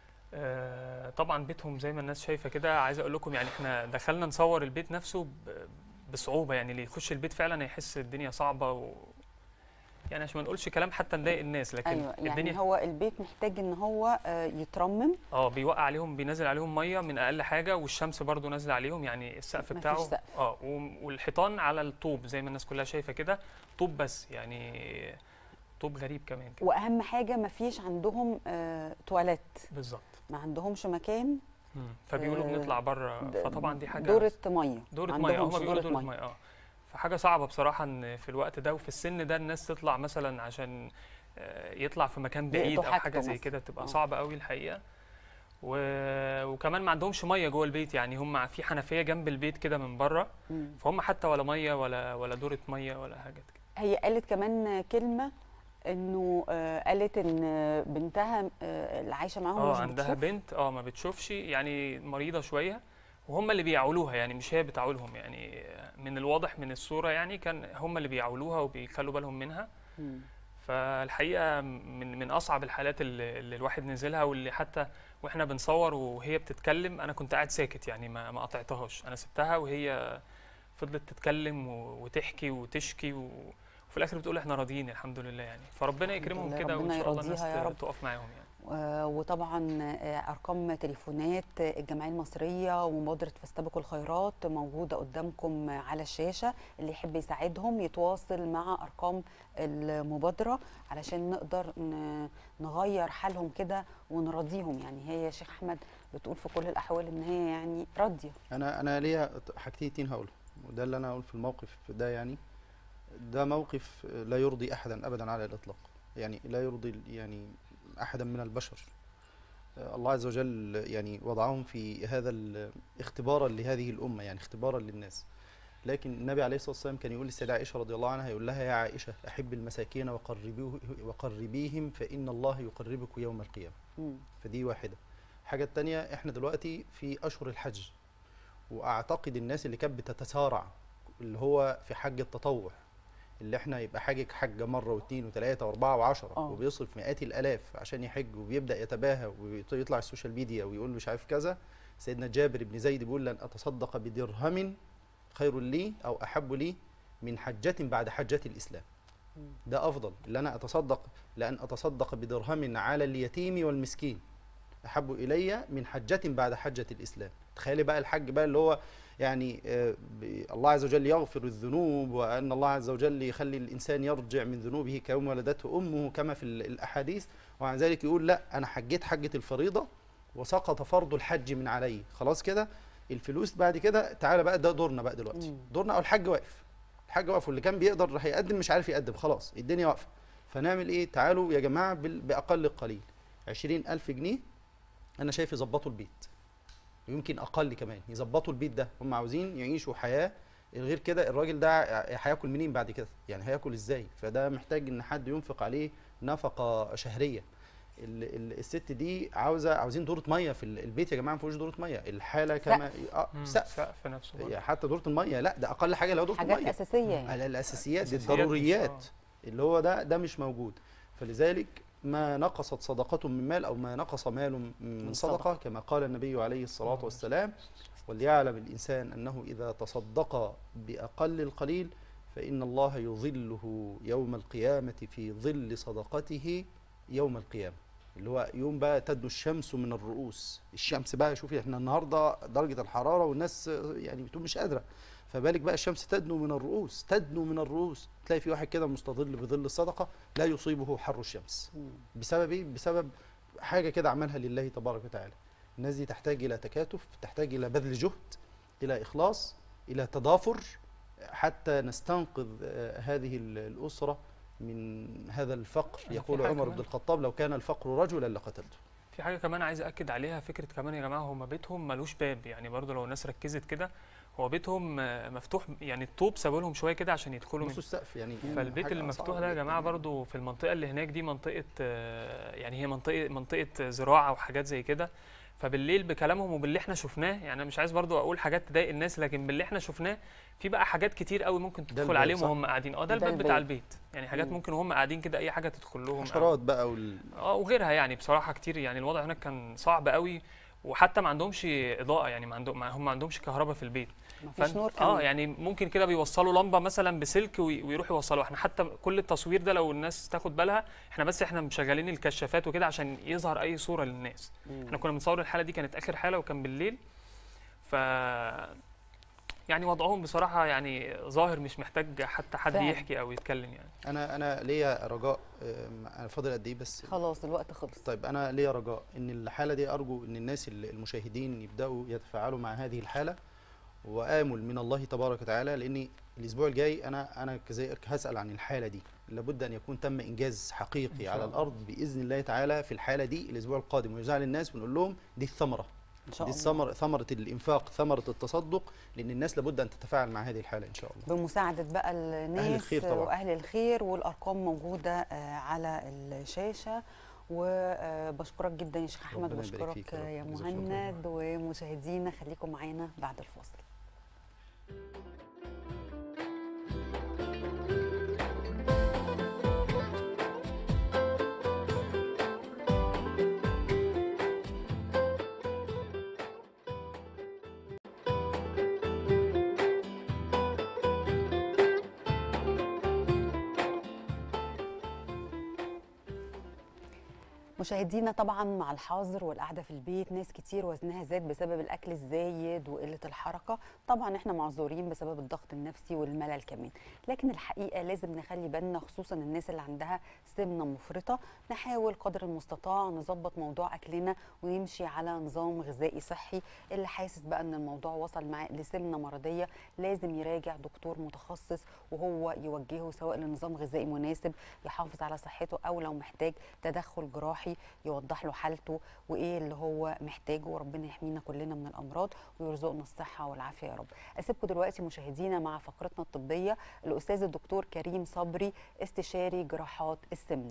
Speaker 5: آه، طبعا بيتهم زي ما الناس شايفه كده عايز اقول لكم يعني احنا دخلنا نصور البيت نفسه ب- بصعوبه يعني اللي يخش البيت فعلا هيحس الدنيا صعبه و يعني عشان ما نقولش كلام حتى نضايق الناس لكن
Speaker 1: ايوه يعني
Speaker 5: الدنيا
Speaker 1: هو البيت محتاج ان هو آه، يترمم
Speaker 5: اه بيوقع عليهم بينزل عليهم ميه من اقل حاجه والشمس برضو نازله عليهم يعني السقف
Speaker 1: مفيش
Speaker 5: بتاعه
Speaker 1: سقف.
Speaker 5: اه وم- والحيطان على الطوب زي ما الناس كلها شايفه كده طوب بس يعني طوب غريب كمان كده
Speaker 1: واهم حاجه ما فيش عندهم آه، تواليت
Speaker 5: بالظبط
Speaker 1: ما عندهمش مكان
Speaker 5: مم. فبيقولوا
Speaker 1: آه،
Speaker 5: بنطلع بره
Speaker 1: د-
Speaker 5: فطبعا دي حاجه
Speaker 1: دوره ميه
Speaker 5: دورة
Speaker 1: ما
Speaker 5: ميه هم
Speaker 1: عندهمش
Speaker 5: بيقولوا
Speaker 1: دورة
Speaker 5: دورة ميه اه فحاجه صعبه بصراحه ان في الوقت ده وفي السن ده الناس تطلع مثلا عشان آه، يطلع في مكان بعيد
Speaker 1: يقضوا
Speaker 5: او
Speaker 1: حاجته
Speaker 5: حاجه زي
Speaker 1: مثلا.
Speaker 5: كده تبقى
Speaker 1: آه.
Speaker 5: صعبه قوي الحقيقه و... وكمان ما عندهمش ميه جوه البيت يعني هم في حنفيه جنب البيت كده من بره
Speaker 1: مم.
Speaker 5: فهم حتى ولا ميه ولا ولا دوره ميه ولا حاجه كده
Speaker 1: هي قالت كمان كلمه انه آه، قالت ان بنتها آه، اللي عايشه معاهم
Speaker 5: اه
Speaker 1: مش
Speaker 5: عندها
Speaker 1: بتشوف.
Speaker 5: بنت اه ما بتشوفش يعني مريضه شويه وهم اللي بيعولوها يعني مش هي بتعولهم يعني من الواضح من الصوره يعني كان هم اللي بيعولوها وبيخلوا بالهم منها
Speaker 1: مم.
Speaker 5: فالحقيقه من من اصعب الحالات اللي, اللي الواحد نزلها واللي حتى واحنا بنصور وهي بتتكلم انا كنت قاعد ساكت يعني ما ما قطعتهاش انا سبتها وهي فضلت تتكلم و- وتحكي وتشكي و وفي الاخر بتقول احنا راضيين الحمد لله يعني فربنا يكرمهم
Speaker 1: لله،
Speaker 5: كده وان
Speaker 1: ربنا
Speaker 5: شاء الله الناس
Speaker 1: يرضيها يا رب.
Speaker 5: ت- تقف معاهم يعني
Speaker 1: آه، وطبعا آه، ارقام تليفونات آه، الجمعيه المصريه ومبادره فاستبقوا الخيرات موجوده قدامكم آه، على الشاشه اللي يحب يساعدهم يتواصل مع ارقام المبادره علشان نقدر ن- نغير حالهم كده ونراضيهم يعني هي يا شيخ احمد بتقول في كل الاحوال ان هي يعني راضيه
Speaker 2: انا انا ليا حاجتين هقولهم وده اللي انا هقول في الموقف ده يعني ده موقف لا يرضي احدا ابدا على الاطلاق يعني لا يرضي ال- يعني احدا من البشر آه، الله عز وجل يعني وضعهم في هذا ال- اختبارا لهذه الامه يعني اختبارا للناس لكن النبي عليه الصلاه والسلام كان يقول للسيده عائشه رضي الله عنها يقول لها يا عائشه احب المساكين وقربيه وقربيهم فان الله يقربك يوم القيامه
Speaker 1: مم.
Speaker 2: فدي واحده الحاجه الثانيه احنا دلوقتي في اشهر الحج واعتقد الناس اللي كانت بتتسارع اللي هو في حج التطوع اللي احنا يبقى حاجك حجه مره واثنين وثلاثه واربعه وعشره
Speaker 1: آه.
Speaker 2: وبيصرف مئات الالاف عشان يحج وبيبدا يتباهى ويطلع السوشيال ميديا ويقول مش عارف كذا سيدنا جابر بن زيد بيقول لن اتصدق بدرهم خير لي او احب لي من حجه بعد حجه الاسلام ده افضل اللي انا اتصدق لان اتصدق بدرهم على اليتيم والمسكين احب الي من حجه بعد حجه الاسلام تخيلي بقى الحج بقى اللي هو يعني آه، ب- الله عز وجل يغفر الذنوب وان الله عز وجل يخلي الانسان يرجع من ذنوبه كيوم ولدته امه كما في ال- الاحاديث وعن ذلك يقول لا انا حجيت حجه الفريضه وسقط فرض الحج من علي خلاص كده الفلوس بعد كده تعالى بقى ده دورنا بقى دلوقتي
Speaker 1: مم.
Speaker 2: دورنا او الحج واقف الحج واقف واللي كان بيقدر هيقدم مش عارف يقدم خلاص الدنيا واقفه فنعمل ايه تعالوا يا جماعه بال- باقل القليل 20000 جنيه انا شايف يظبطوا البيت ويمكن اقل كمان يظبطوا البيت ده هم عاوزين يعيشوا حياه غير كده الراجل ده هياكل منين بعد كده يعني هياكل ازاي فده محتاج ان حد ينفق عليه نفقه شهريه ال- ال- الست دي عاوزه عاوزين دوره ميه في ال- البيت يا جماعه ما فيهوش دوره ميه الحاله كما اه
Speaker 5: مم،
Speaker 2: سقف
Speaker 5: سقف نفسه برضه.
Speaker 2: يعني حتى دوره الميه لا ده اقل حاجه لو دوره
Speaker 1: حاجات
Speaker 2: الميه
Speaker 1: اساسيه يعني
Speaker 2: على الاساسيات دي
Speaker 5: أساسيات مش-
Speaker 2: الضروريات
Speaker 5: آه.
Speaker 2: اللي هو ده ده مش موجود فلذلك ما نقصت صدقة من مال أو ما نقص مال من
Speaker 1: من
Speaker 2: صدقة
Speaker 1: صدقة.
Speaker 2: كما قال النبي عليه الصلاة
Speaker 5: الله
Speaker 2: والسلام وليعلم الإنسان أنه إذا تصدق بأقل القليل فإن الله يظله يوم القيامة في ظل صدقته يوم القيامة اللي هو يوم بقى تدنو الشمس من الرؤوس الشمس بقى شوفي احنا النهارده درجة الحرارة والناس يعني بتقول مش قادرة فبالك بقى الشمس تدنو من الرؤوس تدنو من الرؤوس تلاقي في واحد كده مستظل بظل الصدقة لا يصيبه حر الشمس
Speaker 1: مم.
Speaker 2: بسبب ايه بسبب حاجه كده عملها لله تبارك وتعالى الناس دي تحتاج الى تكاتف تحتاج الى بذل جهد الى اخلاص الى تضافر حتى نستنقذ آه، هذه ال- الاسره من هذا الفقر
Speaker 5: في
Speaker 2: يقول
Speaker 5: حاجة
Speaker 2: عمر
Speaker 5: كمان.
Speaker 2: بن الخطاب لو كان الفقر رجلا لقتلته
Speaker 5: في حاجه كمان عايز اكد عليها فكره كمان يا جماعه هم بيتهم ملوش باب يعني برضو لو الناس ركزت كده هو بيتهم آه، مفتوح يعني الطوب سابوا لهم شويه كده عشان يدخلوا من
Speaker 2: بصوا السقف يعني
Speaker 5: فالبيت
Speaker 2: حاجة
Speaker 5: المفتوح
Speaker 2: صعبة
Speaker 5: ده يا
Speaker 2: جداً
Speaker 5: جماعه
Speaker 2: يعني.
Speaker 5: برضو في المنطقه اللي هناك دي منطقه آه، يعني هي منطقه منطقه زراعه وحاجات زي كده فبالليل بكلامهم وباللي احنا شفناه يعني انا مش عايز برضو اقول حاجات تضايق الناس لكن باللي احنا شفناه في بقى حاجات كتير قوي ممكن تدخل
Speaker 2: البيت،
Speaker 5: عليهم
Speaker 2: صح؟
Speaker 5: وهم قاعدين اه ده
Speaker 1: ده
Speaker 5: الباب بتاع
Speaker 1: البيت.
Speaker 5: البيت يعني حاجات
Speaker 1: مم.
Speaker 5: ممكن وهم قاعدين كده اي حاجه تدخل لهم أو-
Speaker 2: حشرات بقى وال...
Speaker 5: اه وغيرها يعني بصراحه كتير يعني الوضع هناك كان صعب قوي وحتى ما عندهمش اضاءه يعني ما عندهم ما هم ما عندهمش كهرباء في البيت
Speaker 1: مفيش
Speaker 5: فأنت-
Speaker 1: نور
Speaker 5: اه
Speaker 1: كمان
Speaker 5: يعني ممكن كده بيوصلوا لمبه مثلا بسلك وي- ويروحوا يوصلوا احنا حتى كل التصوير ده لو الناس تاخد بالها احنا بس احنا مشغلين الكشافات وكده عشان يظهر اي صوره للناس
Speaker 1: مم.
Speaker 5: احنا كنا بنصور الحاله دي كانت اخر حاله وكان بالليل ف يعني وضعهم بصراحه يعني ظاهر مش محتاج حتى حد
Speaker 1: فعلا.
Speaker 5: يحكي او يتكلم يعني
Speaker 2: انا انا ليا رجاء آم، انا فاضل قد ايه بس
Speaker 1: خلاص الوقت خلص
Speaker 2: طيب انا ليا رجاء ان الحاله دي ارجو ان الناس ال- المشاهدين يبداوا يتفاعلوا مع هذه الحاله وامل من الله تبارك وتعالى لان الاسبوع الجاي انا انا كذلك هسال عن الحاله دي لابد ان يكون تم انجاز حقيقي
Speaker 5: شاء
Speaker 2: على
Speaker 5: الله.
Speaker 2: الارض باذن الله تعالى في الحاله دي الاسبوع القادم ويذاع للناس ونقول لهم دي الثمره
Speaker 1: ان شاء
Speaker 2: دي
Speaker 1: الله
Speaker 2: الثمره ثمره الانفاق ثمره التصدق لان الناس لابد ان تتفاعل مع هذه الحاله ان شاء الله
Speaker 1: بمساعدة بقى الناس
Speaker 2: الخير طبعاً.
Speaker 1: وأهل الخير والأرقام موجودة آه، على الشاشة وبشكرك جدا يا شيخ أحمد
Speaker 2: ربنا يبارك
Speaker 1: وبشكرك
Speaker 2: فيك يا رب.
Speaker 1: يا
Speaker 2: جزاك الله
Speaker 1: مهند ومشاهدينا خليكم معانا بعد الفاصل مشاهدينا طبعا مع الحظر والقعده في البيت ناس كتير وزنها زاد بسبب الاكل الزايد وقله الحركه طبعا احنا معذورين بسبب الضغط النفسي والملل كمان لكن الحقيقه لازم نخلي بالنا خصوصا الناس اللي عندها سمنه مفرطه نحاول قدر المستطاع نظبط موضوع اكلنا ونمشي على نظام غذائي صحي اللي حاسس بقى ان الموضوع وصل معاه لسمنه مرضيه لازم يراجع دكتور متخصص وهو يوجهه سواء لنظام غذائي مناسب يحافظ على صحته او لو محتاج تدخل جراحي يوضح له حالته وايه اللي هو محتاجه وربنا يحمينا كلنا من الامراض ويرزقنا الصحه والعافيه يا رب اسيبكم دلوقتي مشاهدينا مع فقرتنا الطبيه الاستاذ الدكتور كريم صبري استشاري جراحات السمنه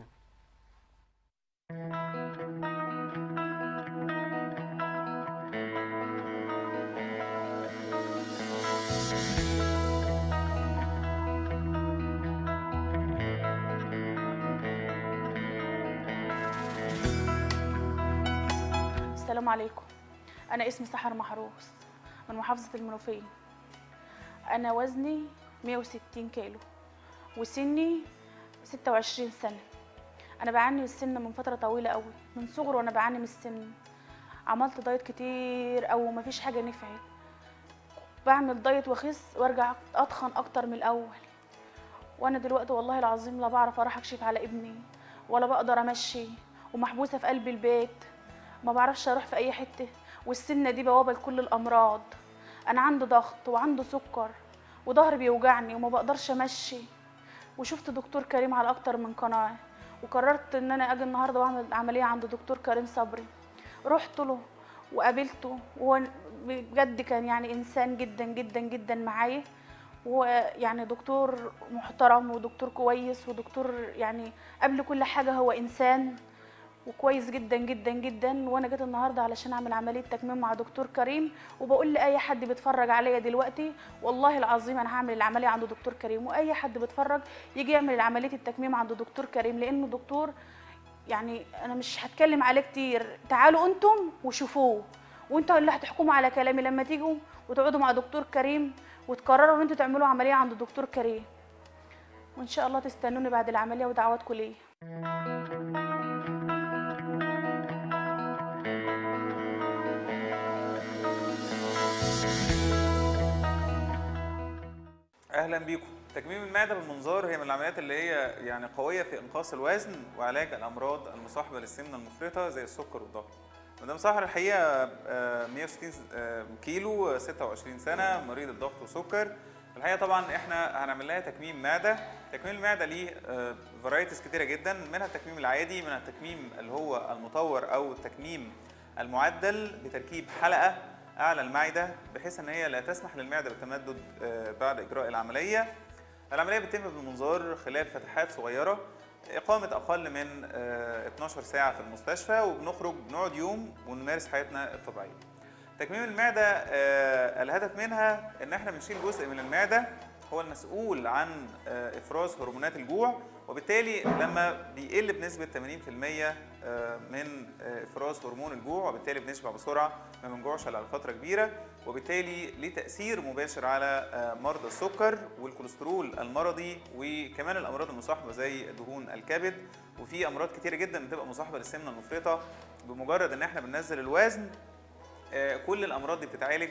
Speaker 9: السلام عليكم أنا اسمي سحر محروس من محافظة المنوفية أنا وزني 160 كيلو وسني 26 سنة أنا بعاني من السن من فترة طويلة قوي من صغر وأنا بعاني من السن عملت دايت كتير أو مفيش حاجة نفعت بعمل دايت واخس وارجع اتخن اكتر من الاول وانا دلوقتي والله العظيم لا بعرف اروح اكشف على ابني ولا بقدر امشي ومحبوسه في قلب البيت ما بعرفش اروح في اي حته والسنه دي بوابه لكل الامراض انا عندي ضغط وعندي سكر وظهري بيوجعني وما بقدرش امشي وشفت دكتور كريم على اكتر من قناه وقررت ان انا اجي النهارده واعمل عمليه عند دكتور كريم صبري رحت له وقابلته وهو بجد كان يعني انسان جدا جدا جدا معايا ويعني دكتور محترم ودكتور كويس ودكتور يعني قبل كل حاجه هو انسان وكويس جدا جدا جدا وانا جيت النهارده علشان اعمل عمليه تكميم مع دكتور كريم وبقول لاي حد بيتفرج عليا دلوقتي والله العظيم انا هعمل العمليه عند دكتور كريم واي حد بيتفرج يجي يعمل عمليه التكميم عند دكتور كريم لانه دكتور يعني انا مش هتكلم عليه كتير تعالوا انتم وشوفوه وانتوا اللي هتحكموا على كلامي لما تيجوا وتقعدوا مع دكتور كريم وتقرروا ان انتوا تعملوا عمليه عند دكتور كريم وان شاء الله تستنوني بعد العمليه ودعواتكم ليا
Speaker 10: اهلا بيكم تكميم المعده بالمنظار هي من العمليات اللي هي يعني قويه في انقاص الوزن وعلاج الامراض المصاحبه للسمنه المفرطه زي السكر والضغط مدام سحر الحقيقه آه، 160 آه، كيلو 26 سنه مريض الضغط وسكر الحقيقه طبعا احنا هنعمل لها تكميم معده تكميم المعده ليه فرايتيز كتيره جدا منها التكميم العادي منها التكميم اللي هو المطور او التكميم المعدل بتركيب حلقه اعلى المعده بحيث ان هي لا تسمح للمعده بالتمدد آه، بعد اجراء العمليه العمليه بتتم بالمنظار خلال فتحات صغيره إقامة أقل من آه، 12 ساعة في المستشفى وبنخرج بنقعد يوم ونمارس حياتنا الطبيعية. تكميم المعدة آه، الهدف منها إن إحنا بنشيل جزء من المعدة هو المسؤول عن آه، إفراز هرمونات الجوع وبالتالي لما بيقل بنسبة 80% آه، من آه، إفراز هرمون الجوع وبالتالي بنشبع بسرعة ما بنجوعش على فترة كبيرة وبالتالي ليه تأثير مباشر على آه، مرضى السكر والكوليسترول المرضي وكمان الأمراض المصاحبة زي دهون الكبد وفي أمراض كتيرة جدا بتبقى مصاحبة للسمنة المفرطة بمجرد إن إحنا بننزل الوزن آه، كل الامراض دي بتتعالج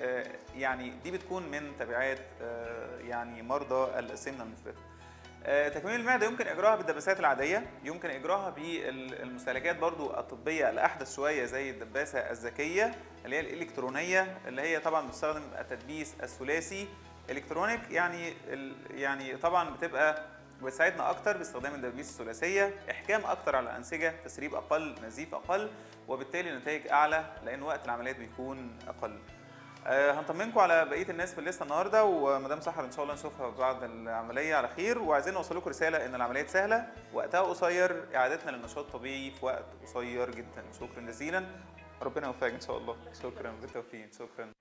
Speaker 10: ويعني دي بتكون من تبعات آه، يعني مرضى السمنه المفرطه آه، تكميم المعده يمكن اجراها بالدباسات العاديه يمكن اجراها بالمستهلكات برضو الطبيه الاحدث شويه زي الدباسه الذكيه اللي هي الالكترونيه اللي هي طبعا بتستخدم التدبيس الثلاثي الكترونيك يعني ال- يعني طبعا بتبقى بتساعدنا اكتر باستخدام الدبابيس الثلاثيه احكام اكتر على الانسجه تسريب اقل نزيف اقل وبالتالي نتائج اعلى لان وقت العمليات بيكون اقل آه، هنطمنكم على بقيه الناس في الليسته النهارده ومدام سحر ان شاء الله نشوفها بعد العمليه على خير وعايزين نوصل لكم رساله ان العمليات سهله وقتها قصير اعادتنا للنشاط الطبيعي في وقت قصير جدا شكرا جزيلا ربنا يوفقك ان شاء الله شكرا بالتوفيق شكرا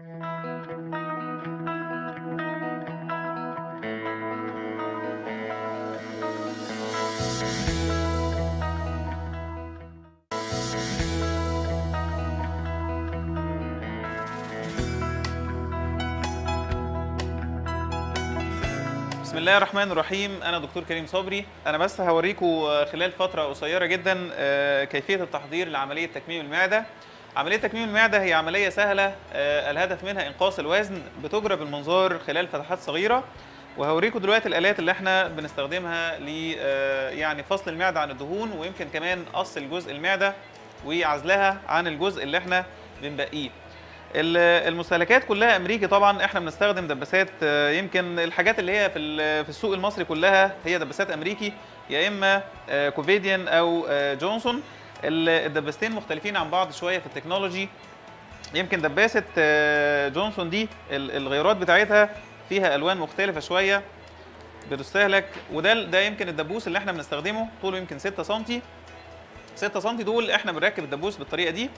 Speaker 10: بسم الله الرحمن الرحيم انا دكتور كريم صبري انا بس هوريكم خلال فتره قصيره جدا آه، كيفيه التحضير لعمليه تكميم المعده عمليه تكميم المعده هي عمليه سهله آه، الهدف منها انقاص الوزن بتجرى بالمنظار خلال فتحات صغيره وهوريكم دلوقتي الالات اللي احنا بنستخدمها ل آه، يعني فصل المعده عن الدهون ويمكن كمان قص الجزء المعده وعزلها عن الجزء اللي احنا بنبقيه ال- المستهلكات كلها امريكي طبعا احنا بنستخدم دباسات آه، يمكن الحاجات اللي هي في ال- في السوق المصري كلها هي دباسات امريكي يا اما آه، كوفيديان او آه، جونسون ال- الدباستين مختلفين عن بعض شويه في التكنولوجي يمكن دباسه آه، جونسون دي ال- الغيارات بتاعتها فيها الوان مختلفه شويه بتستهلك وده ده يمكن الدبوس اللي احنا بنستخدمه طوله يمكن 6 سم 6 سم دول احنا بنركب الدبوس بالطريقه دي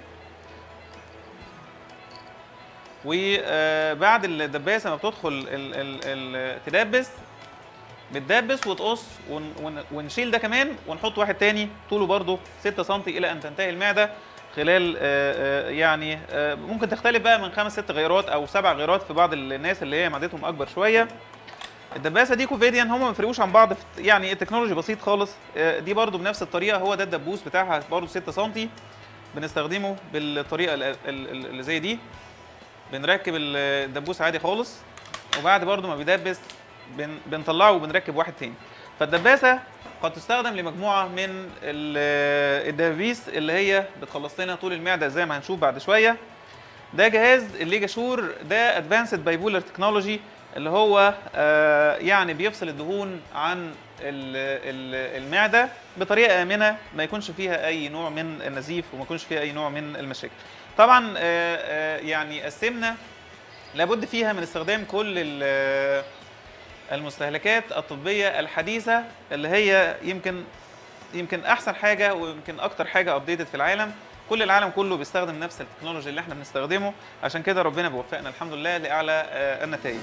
Speaker 10: وبعد الدباسه ما بتدخل ال ال ال تدبس بتدبس وتقص ون ون ونشيل ده كمان ونحط واحد تاني طوله برضه 6 سم الى ان تنتهي المعده خلال آه، آه، يعني آه، ممكن تختلف بقى من خمس ست غيرات او سبع غيرات في بعض الناس اللي هي معدتهم اكبر شويه الدباسه دي كوفيديان هم ما بيفرقوش عن بعض في يعني التكنولوجي بسيط خالص آه، دي برضو بنفس الطريقه هو ده الدبوس بتاعها برضو 6 سم بنستخدمه بالطريقه ال- ال- ال- اللي زي دي بنركب ال- الدبوس عادي خالص وبعد برضو ما بيدبس بن بنطلعه وبنركب واحد تاني فالدباسه قد تستخدم لمجموعه من ال- الدبابيس اللي هي بتخلص لنا طول المعده زي ما هنشوف بعد شويه ده جهاز الليجا شور ده ادفانسد بايبولر تكنولوجي اللي هو آه، يعني بيفصل الدهون عن ال- ال- المعده بطريقه امنه ما يكونش فيها اي نوع من النزيف وما يكونش فيها اي نوع من المشاكل. طبعا آه، آه، يعني السمنه لابد فيها من استخدام كل ال- المستهلكات الطبيه الحديثه اللي هي يمكن يمكن احسن حاجه ويمكن اكتر حاجه ابديتد في العالم كل العالم كله بيستخدم نفس التكنولوجي اللي احنا بنستخدمه عشان كده ربنا بيوفقنا الحمد لله لاعلى آه، النتائج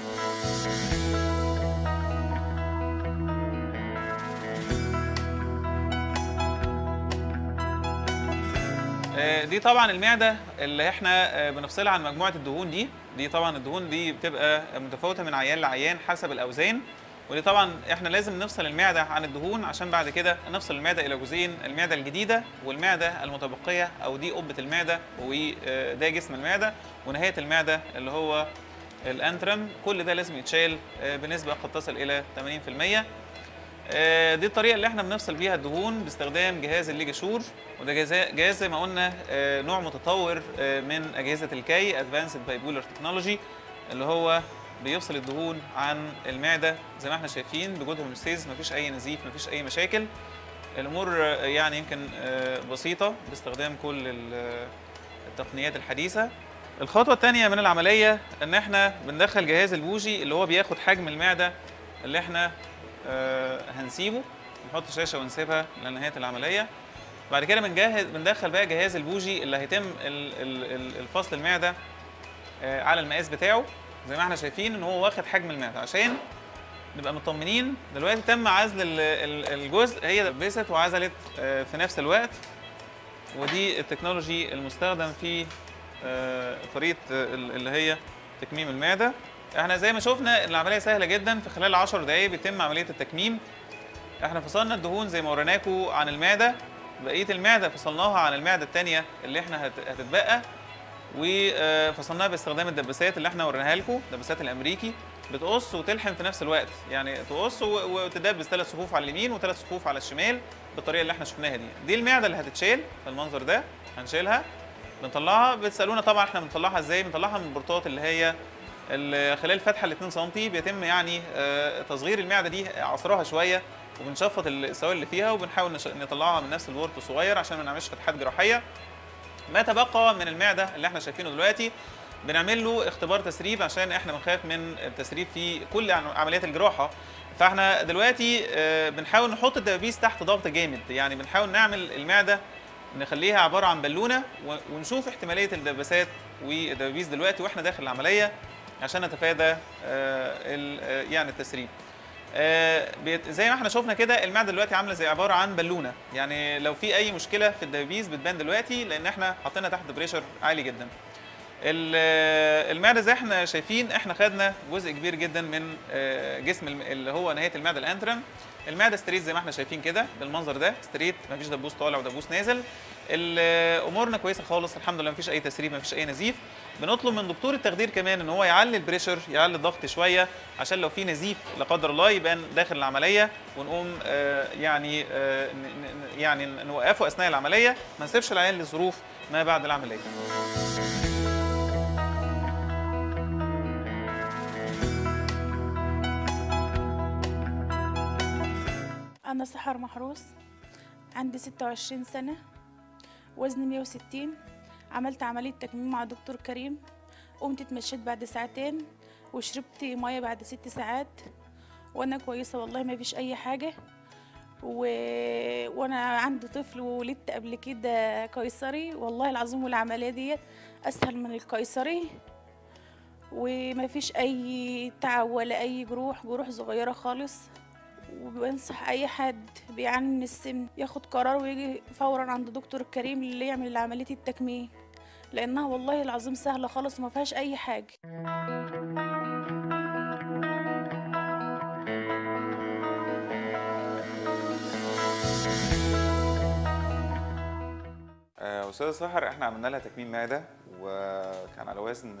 Speaker 10: آه، دي طبعا المعده اللي احنا آه، بنفصلها عن مجموعه الدهون دي دي طبعا الدهون دي بتبقى متفاوته من عيان لعيان حسب الاوزان ودي طبعا احنا لازم نفصل المعده عن الدهون عشان بعد كده نفصل المعده الى جزئين المعده الجديده والمعده المتبقيه او دي قبه المعده وده جسم المعده ونهايه المعده اللي هو الانترم كل ده لازم يتشال آه، بنسبه قد تصل الى 80% آه، دي الطريقه اللي احنا بنفصل بيها الدهون باستخدام جهاز الليجا شور وده جهاز جهاز زي ما قلنا آه، نوع متطور آه، من اجهزه الكي ادفانسد بايبولر تكنولوجي اللي هو بيفصل الدهون عن المعده زي ما احنا شايفين بجود هومستيز مفيش اي نزيف مفيش اي مشاكل الامور آه، يعني يمكن آه، بسيطه باستخدام كل ال- التقنيات الحديثه الخطوه الثانيه من العمليه ان احنا بندخل جهاز البوجي اللي هو بياخد حجم المعده اللي احنا آه، هنسيبه نحط شاشه ونسيبها لنهايه العمليه بعد كده بنجهز بندخل بقى جهاز البوجي اللي هيتم ال- ال- ال- الفصل المعده آه، على المقاس بتاعه زي ما احنا شايفين ان هو واخد حجم المعده عشان نبقى مطمنين دلوقتي تم عزل ال- ال- الجزء هي لبست وعزلت آه، في نفس الوقت ودي التكنولوجي المستخدم في آه، طريقه آه، ال- اللي هي تكميم المعده احنا زي ما شفنا العمليه سهله جدا في خلال 10 دقائق بيتم عمليه التكميم احنا فصلنا الدهون زي ما وريناكم عن المعده بقيه المعده فصلناها عن المعده الثانيه اللي احنا هت- هتتبقى وفصلناها باستخدام الدباسات اللي احنا وريناها لكم الدباسات الامريكي بتقص وتلحم في نفس الوقت يعني تقص و- وتدبس ثلاث صفوف على اليمين وثلاث صفوف على الشمال بالطريقه اللي احنا شفناها دي دي المعده اللي هتتشال في المنظر ده هنشيلها بنطلعها بتسالونا طبعا احنا بنطلعها ازاي بنطلعها من البورتات اللي هي ال- خلال فتحه ال 2 سم بيتم يعني آه، تصغير المعده دي عصرها شويه وبنشفط السوائل اللي فيها وبنحاول نش- نطلعها من نفس البورت الصغير عشان ما نعملش فتحات جراحيه ما تبقى من المعده اللي احنا شايفينه دلوقتي بنعمل له اختبار تسريب عشان احنا بنخاف من التسريب في كل عن- عمليات الجراحه فاحنا دلوقتي آه، بنحاول نحط الدبابيس تحت ضغط جامد يعني بنحاول نعمل المعده نخليها عباره عن بالونه و- ونشوف احتماليه الدباسات والدبابيس دلوقتي واحنا داخل العمليه عشان نتفادى آه، ال- آه، يعني التسريب آه، بيت- زي ما احنا شفنا كده المعده دلوقتي عامله زي عباره عن بالونه يعني لو في اي مشكله في الدبابيس بتبان دلوقتي لان احنا حاطينها تحت بريشر عالي جدا ال- المعده زي احنا شايفين احنا خدنا جزء كبير جدا من آه، جسم الم- اللي هو نهايه المعده الانترم المعده ستريت زي ما احنا شايفين كده بالمنظر ده ستريت مفيش دبوس طالع ودبوس نازل ال- امورنا كويسه خالص الحمد لله مفيش اي تسريب مفيش اي نزيف بنطلب من دكتور التخدير كمان ان هو يعلي البريشر يعلي الضغط شويه عشان لو في نزيف لا قدر الله يبان داخل العمليه ونقوم آه، يعني آه، ن- ن- يعني نوقفه اثناء العمليه ما نسيبش العيان لظروف ما بعد العمليه
Speaker 9: أنا سحر محروس عندي 26 سنة وزني 160 عملت عملية تكميم مع دكتور كريم قمت اتمشيت بعد ساعتين وشربت مية بعد ست ساعات وأنا كويسة والله ما فيش أي حاجة و... وأنا عندي طفل وولدت قبل كده قيصري والله العظيم والعملية ديت أسهل من القيصري وما فيش أي تعب ولا أي جروح جروح صغيرة خالص وبنصح اي حد بيعاني من السن ياخد قرار ويجي فورا عند دكتور كريم اللي يعمل عمليه التكميم لانها والله العظيم سهله خالص وما فيهاش اي حاجه
Speaker 10: آه، أستاذة سحر احنا عملنا لها تكميم معدة وكان على وزن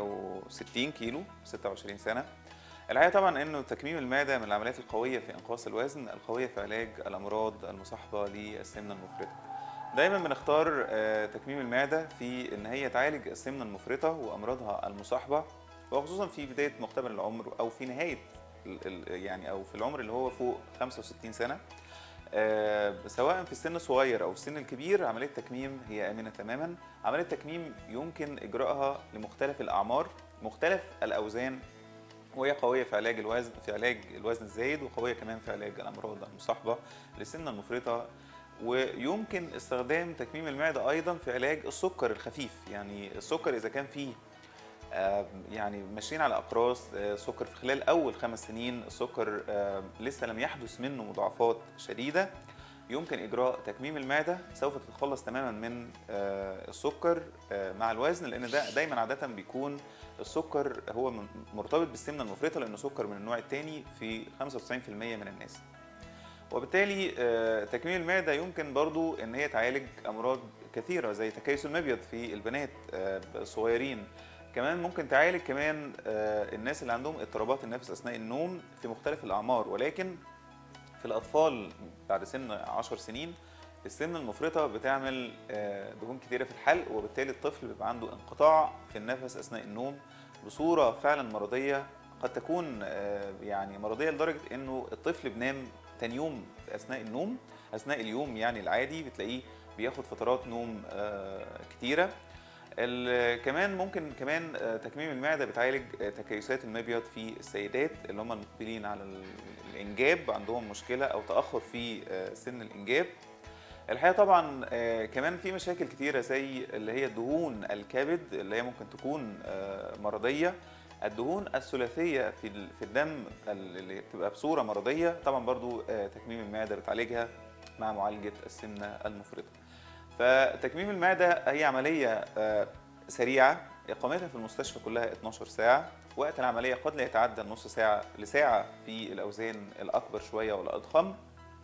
Speaker 10: 160 كيلو 26 سنة الحقيقة طبعا انه تكميم المعدة من العمليات القوية في انقاص الوزن القوية في علاج الامراض المصاحبة للسمنة المفرطة دايما بنختار آه، تكميم المعدة في ان هي تعالج السمنة المفرطة وامراضها المصاحبة وخصوصا في بداية مقتبل العمر او في نهاية ال- ال- يعني او في العمر اللي هو فوق 65 سنة آه، سواء في السن الصغير او السن الكبير عمليه التكميم هي امنه تماما عمليه التكميم يمكن اجراءها لمختلف الاعمار مختلف الاوزان وهي قويه في علاج الوزن في علاج الوزن الزايد وقويه كمان في علاج الامراض المصاحبه للسمنه المفرطه ويمكن استخدام تكميم المعده ايضا في علاج السكر الخفيف يعني السكر اذا كان فيه آه، يعني ماشيين على اقراص آه، سكر في خلال اول خمس سنين السكر آه، لسه لم يحدث منه مضاعفات شديده يمكن اجراء تكميم المعده سوف تتخلص تماما من آه، السكر آه، مع الوزن لان ده دايما عاده بيكون السكر هو من- مرتبط بالسمنه المفرطه لانه سكر من النوع الثاني في 95% من الناس وبالتالي آه، تكميم المعدة يمكن برضو ان هي تعالج امراض كثيرة زي تكيس المبيض في البنات آه، الصغيرين كمان ممكن تعالج كمان آه، الناس اللي عندهم اضطرابات النفس اثناء النوم في مختلف الاعمار ولكن في الاطفال بعد سن 10 سنين السمنه المفرطه بتعمل آه، دهون كتيره في الحلق وبالتالي الطفل بيبقى عنده انقطاع في النفس اثناء النوم بصوره فعلا مرضيه قد تكون آه، يعني مرضيه لدرجه انه الطفل بينام تاني يوم اثناء النوم اثناء اليوم يعني العادي بتلاقيه بياخد فترات نوم آه، كتيره ال- كمان ممكن كمان آه، تكميم المعده بتعالج آه، تكيسات المبيض في السيدات اللي هم المقبلين على ال- الانجاب عندهم مشكله او تاخر في آه، سن الانجاب الحقيقه طبعا آه، كمان في مشاكل كتيره زي اللي هي دهون الكبد اللي هي ممكن تكون آه، مرضيه الدهون الثلاثيه في ال- في الدم ال- اللي بتبقى بصوره مرضيه طبعا برضو آه، تكميم المعده بتعالجها مع معالجه السمنه المفرطه فتكميم المعده هي عمليه آه، سريعه اقامتها في المستشفى كلها 12 ساعه وقت العمليه قد لا يتعدى النص ساعه لساعه في الاوزان الاكبر شويه والاضخم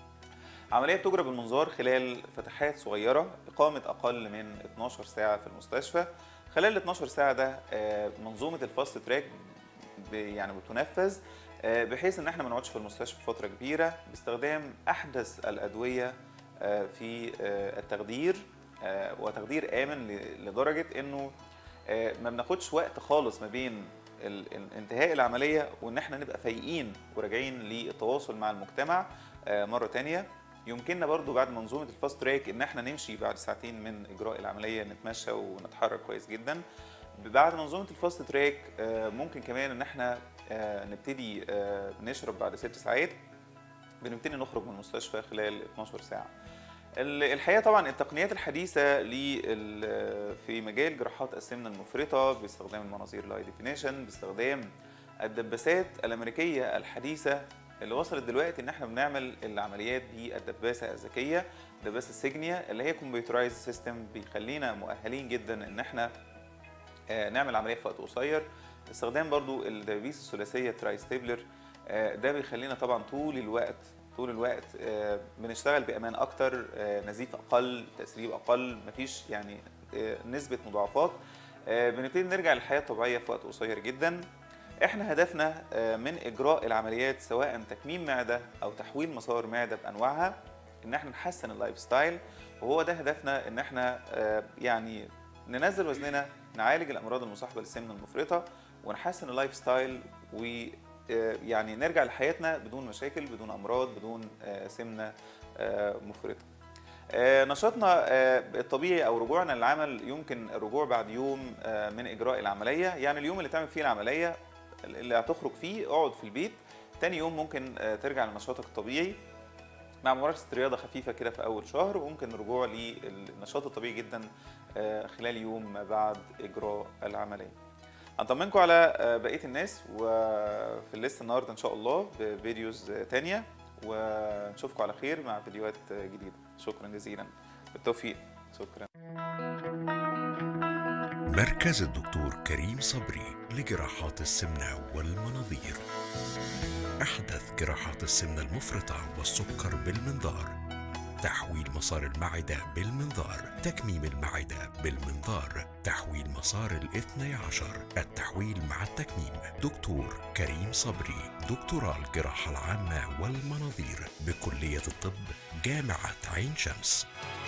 Speaker 10: عملية بتجرى بالمنظار خلال فتحات صغيرة إقامة أقل من 12 ساعة في المستشفى خلال ال 12 ساعة ده آه، منظومة الفاست تراك ب- يعني بتنفذ آه، بحيث ان احنا ما نقعدش في المستشفى فترة كبيرة باستخدام أحدث الأدوية آه، في آه، التخدير آه، وتخدير آمن ل- لدرجة إنه آه، ما بناخدش وقت خالص ما بين ال- ال- انتهاء العملية وإن احنا نبقى فايقين وراجعين للتواصل مع المجتمع آه، مرة تانية يمكننا برضو بعد منظومة الفاست تراك ان احنا نمشي بعد ساعتين من اجراء العملية نتمشى ونتحرك كويس جدا بعد منظومة الفاست تراك آه، ممكن كمان ان احنا آه، نبتدي آه، نشرب بعد ست ساعات بنبتدي نخرج من المستشفى خلال 12 ساعة ال- الحقيقة طبعا التقنيات الحديثة لل- في مجال جراحات السمنة المفرطة باستخدام المناظير الهاي ديفينيشن باستخدام الدباسات الأمريكية الحديثة اللي وصلت دلوقتي ان احنا بنعمل العمليات بالدباسه الذكيه دباسه السيجنيا اللي هي كمبيوترايز سيستم بيخلينا مؤهلين جدا ان احنا آه، نعمل عمليه في وقت قصير استخدام برضو الدبابيس الثلاثيه تراي ستيبلر آه، ده بيخلينا طبعا طول الوقت طول الوقت آه، بنشتغل بامان اكتر آه، نزيف اقل تسريب اقل مفيش يعني آه، نسبه مضاعفات آه، بنبتدي نرجع للحياه الطبيعيه في وقت قصير جدا احنا هدفنا آه، من اجراء العمليات سواء تكميم معده او تحويل مسار معده بانواعها ان احنا نحسن اللايف ستايل وهو ده هدفنا ان احنا آه، يعني ننزل وزننا نعالج الامراض المصاحبه للسمنه المفرطه ونحسن اللايف ستايل و آه، يعني نرجع لحياتنا بدون مشاكل بدون امراض بدون آه، سمنه آه، مفرطه آه، نشاطنا آه، الطبيعي او رجوعنا للعمل يمكن الرجوع بعد يوم آه، من اجراء العمليه يعني اليوم اللي تعمل فيه العمليه اللي هتخرج فيه اقعد في البيت تاني يوم ممكن آه، ترجع لنشاطك الطبيعي مع ممارسه رياضه خفيفه كده في اول شهر وممكن الرجوع للنشاط الطبيعي جدا آه، خلال يوم ما بعد اجراء العمليه هنطمنكم على آه، بقيه الناس وفي الليست النهارده ان شاء الله بفيديوز آه، تانية ونشوفكم على خير مع فيديوهات آه، جديده شكرا جزيلا بالتوفيق شكرا
Speaker 11: مركز الدكتور كريم صبري لجراحات السمنة والمناظير أحدث جراحات السمنة المفرطة والسكر بالمنظار تحويل مسار المعدة بالمنظار تكميم المعدة بالمنظار تحويل مسار الاثني عشر التحويل مع التكميم دكتور كريم صبري دكتوراه الجراحة العامة والمناظير بكلية الطب جامعة عين شمس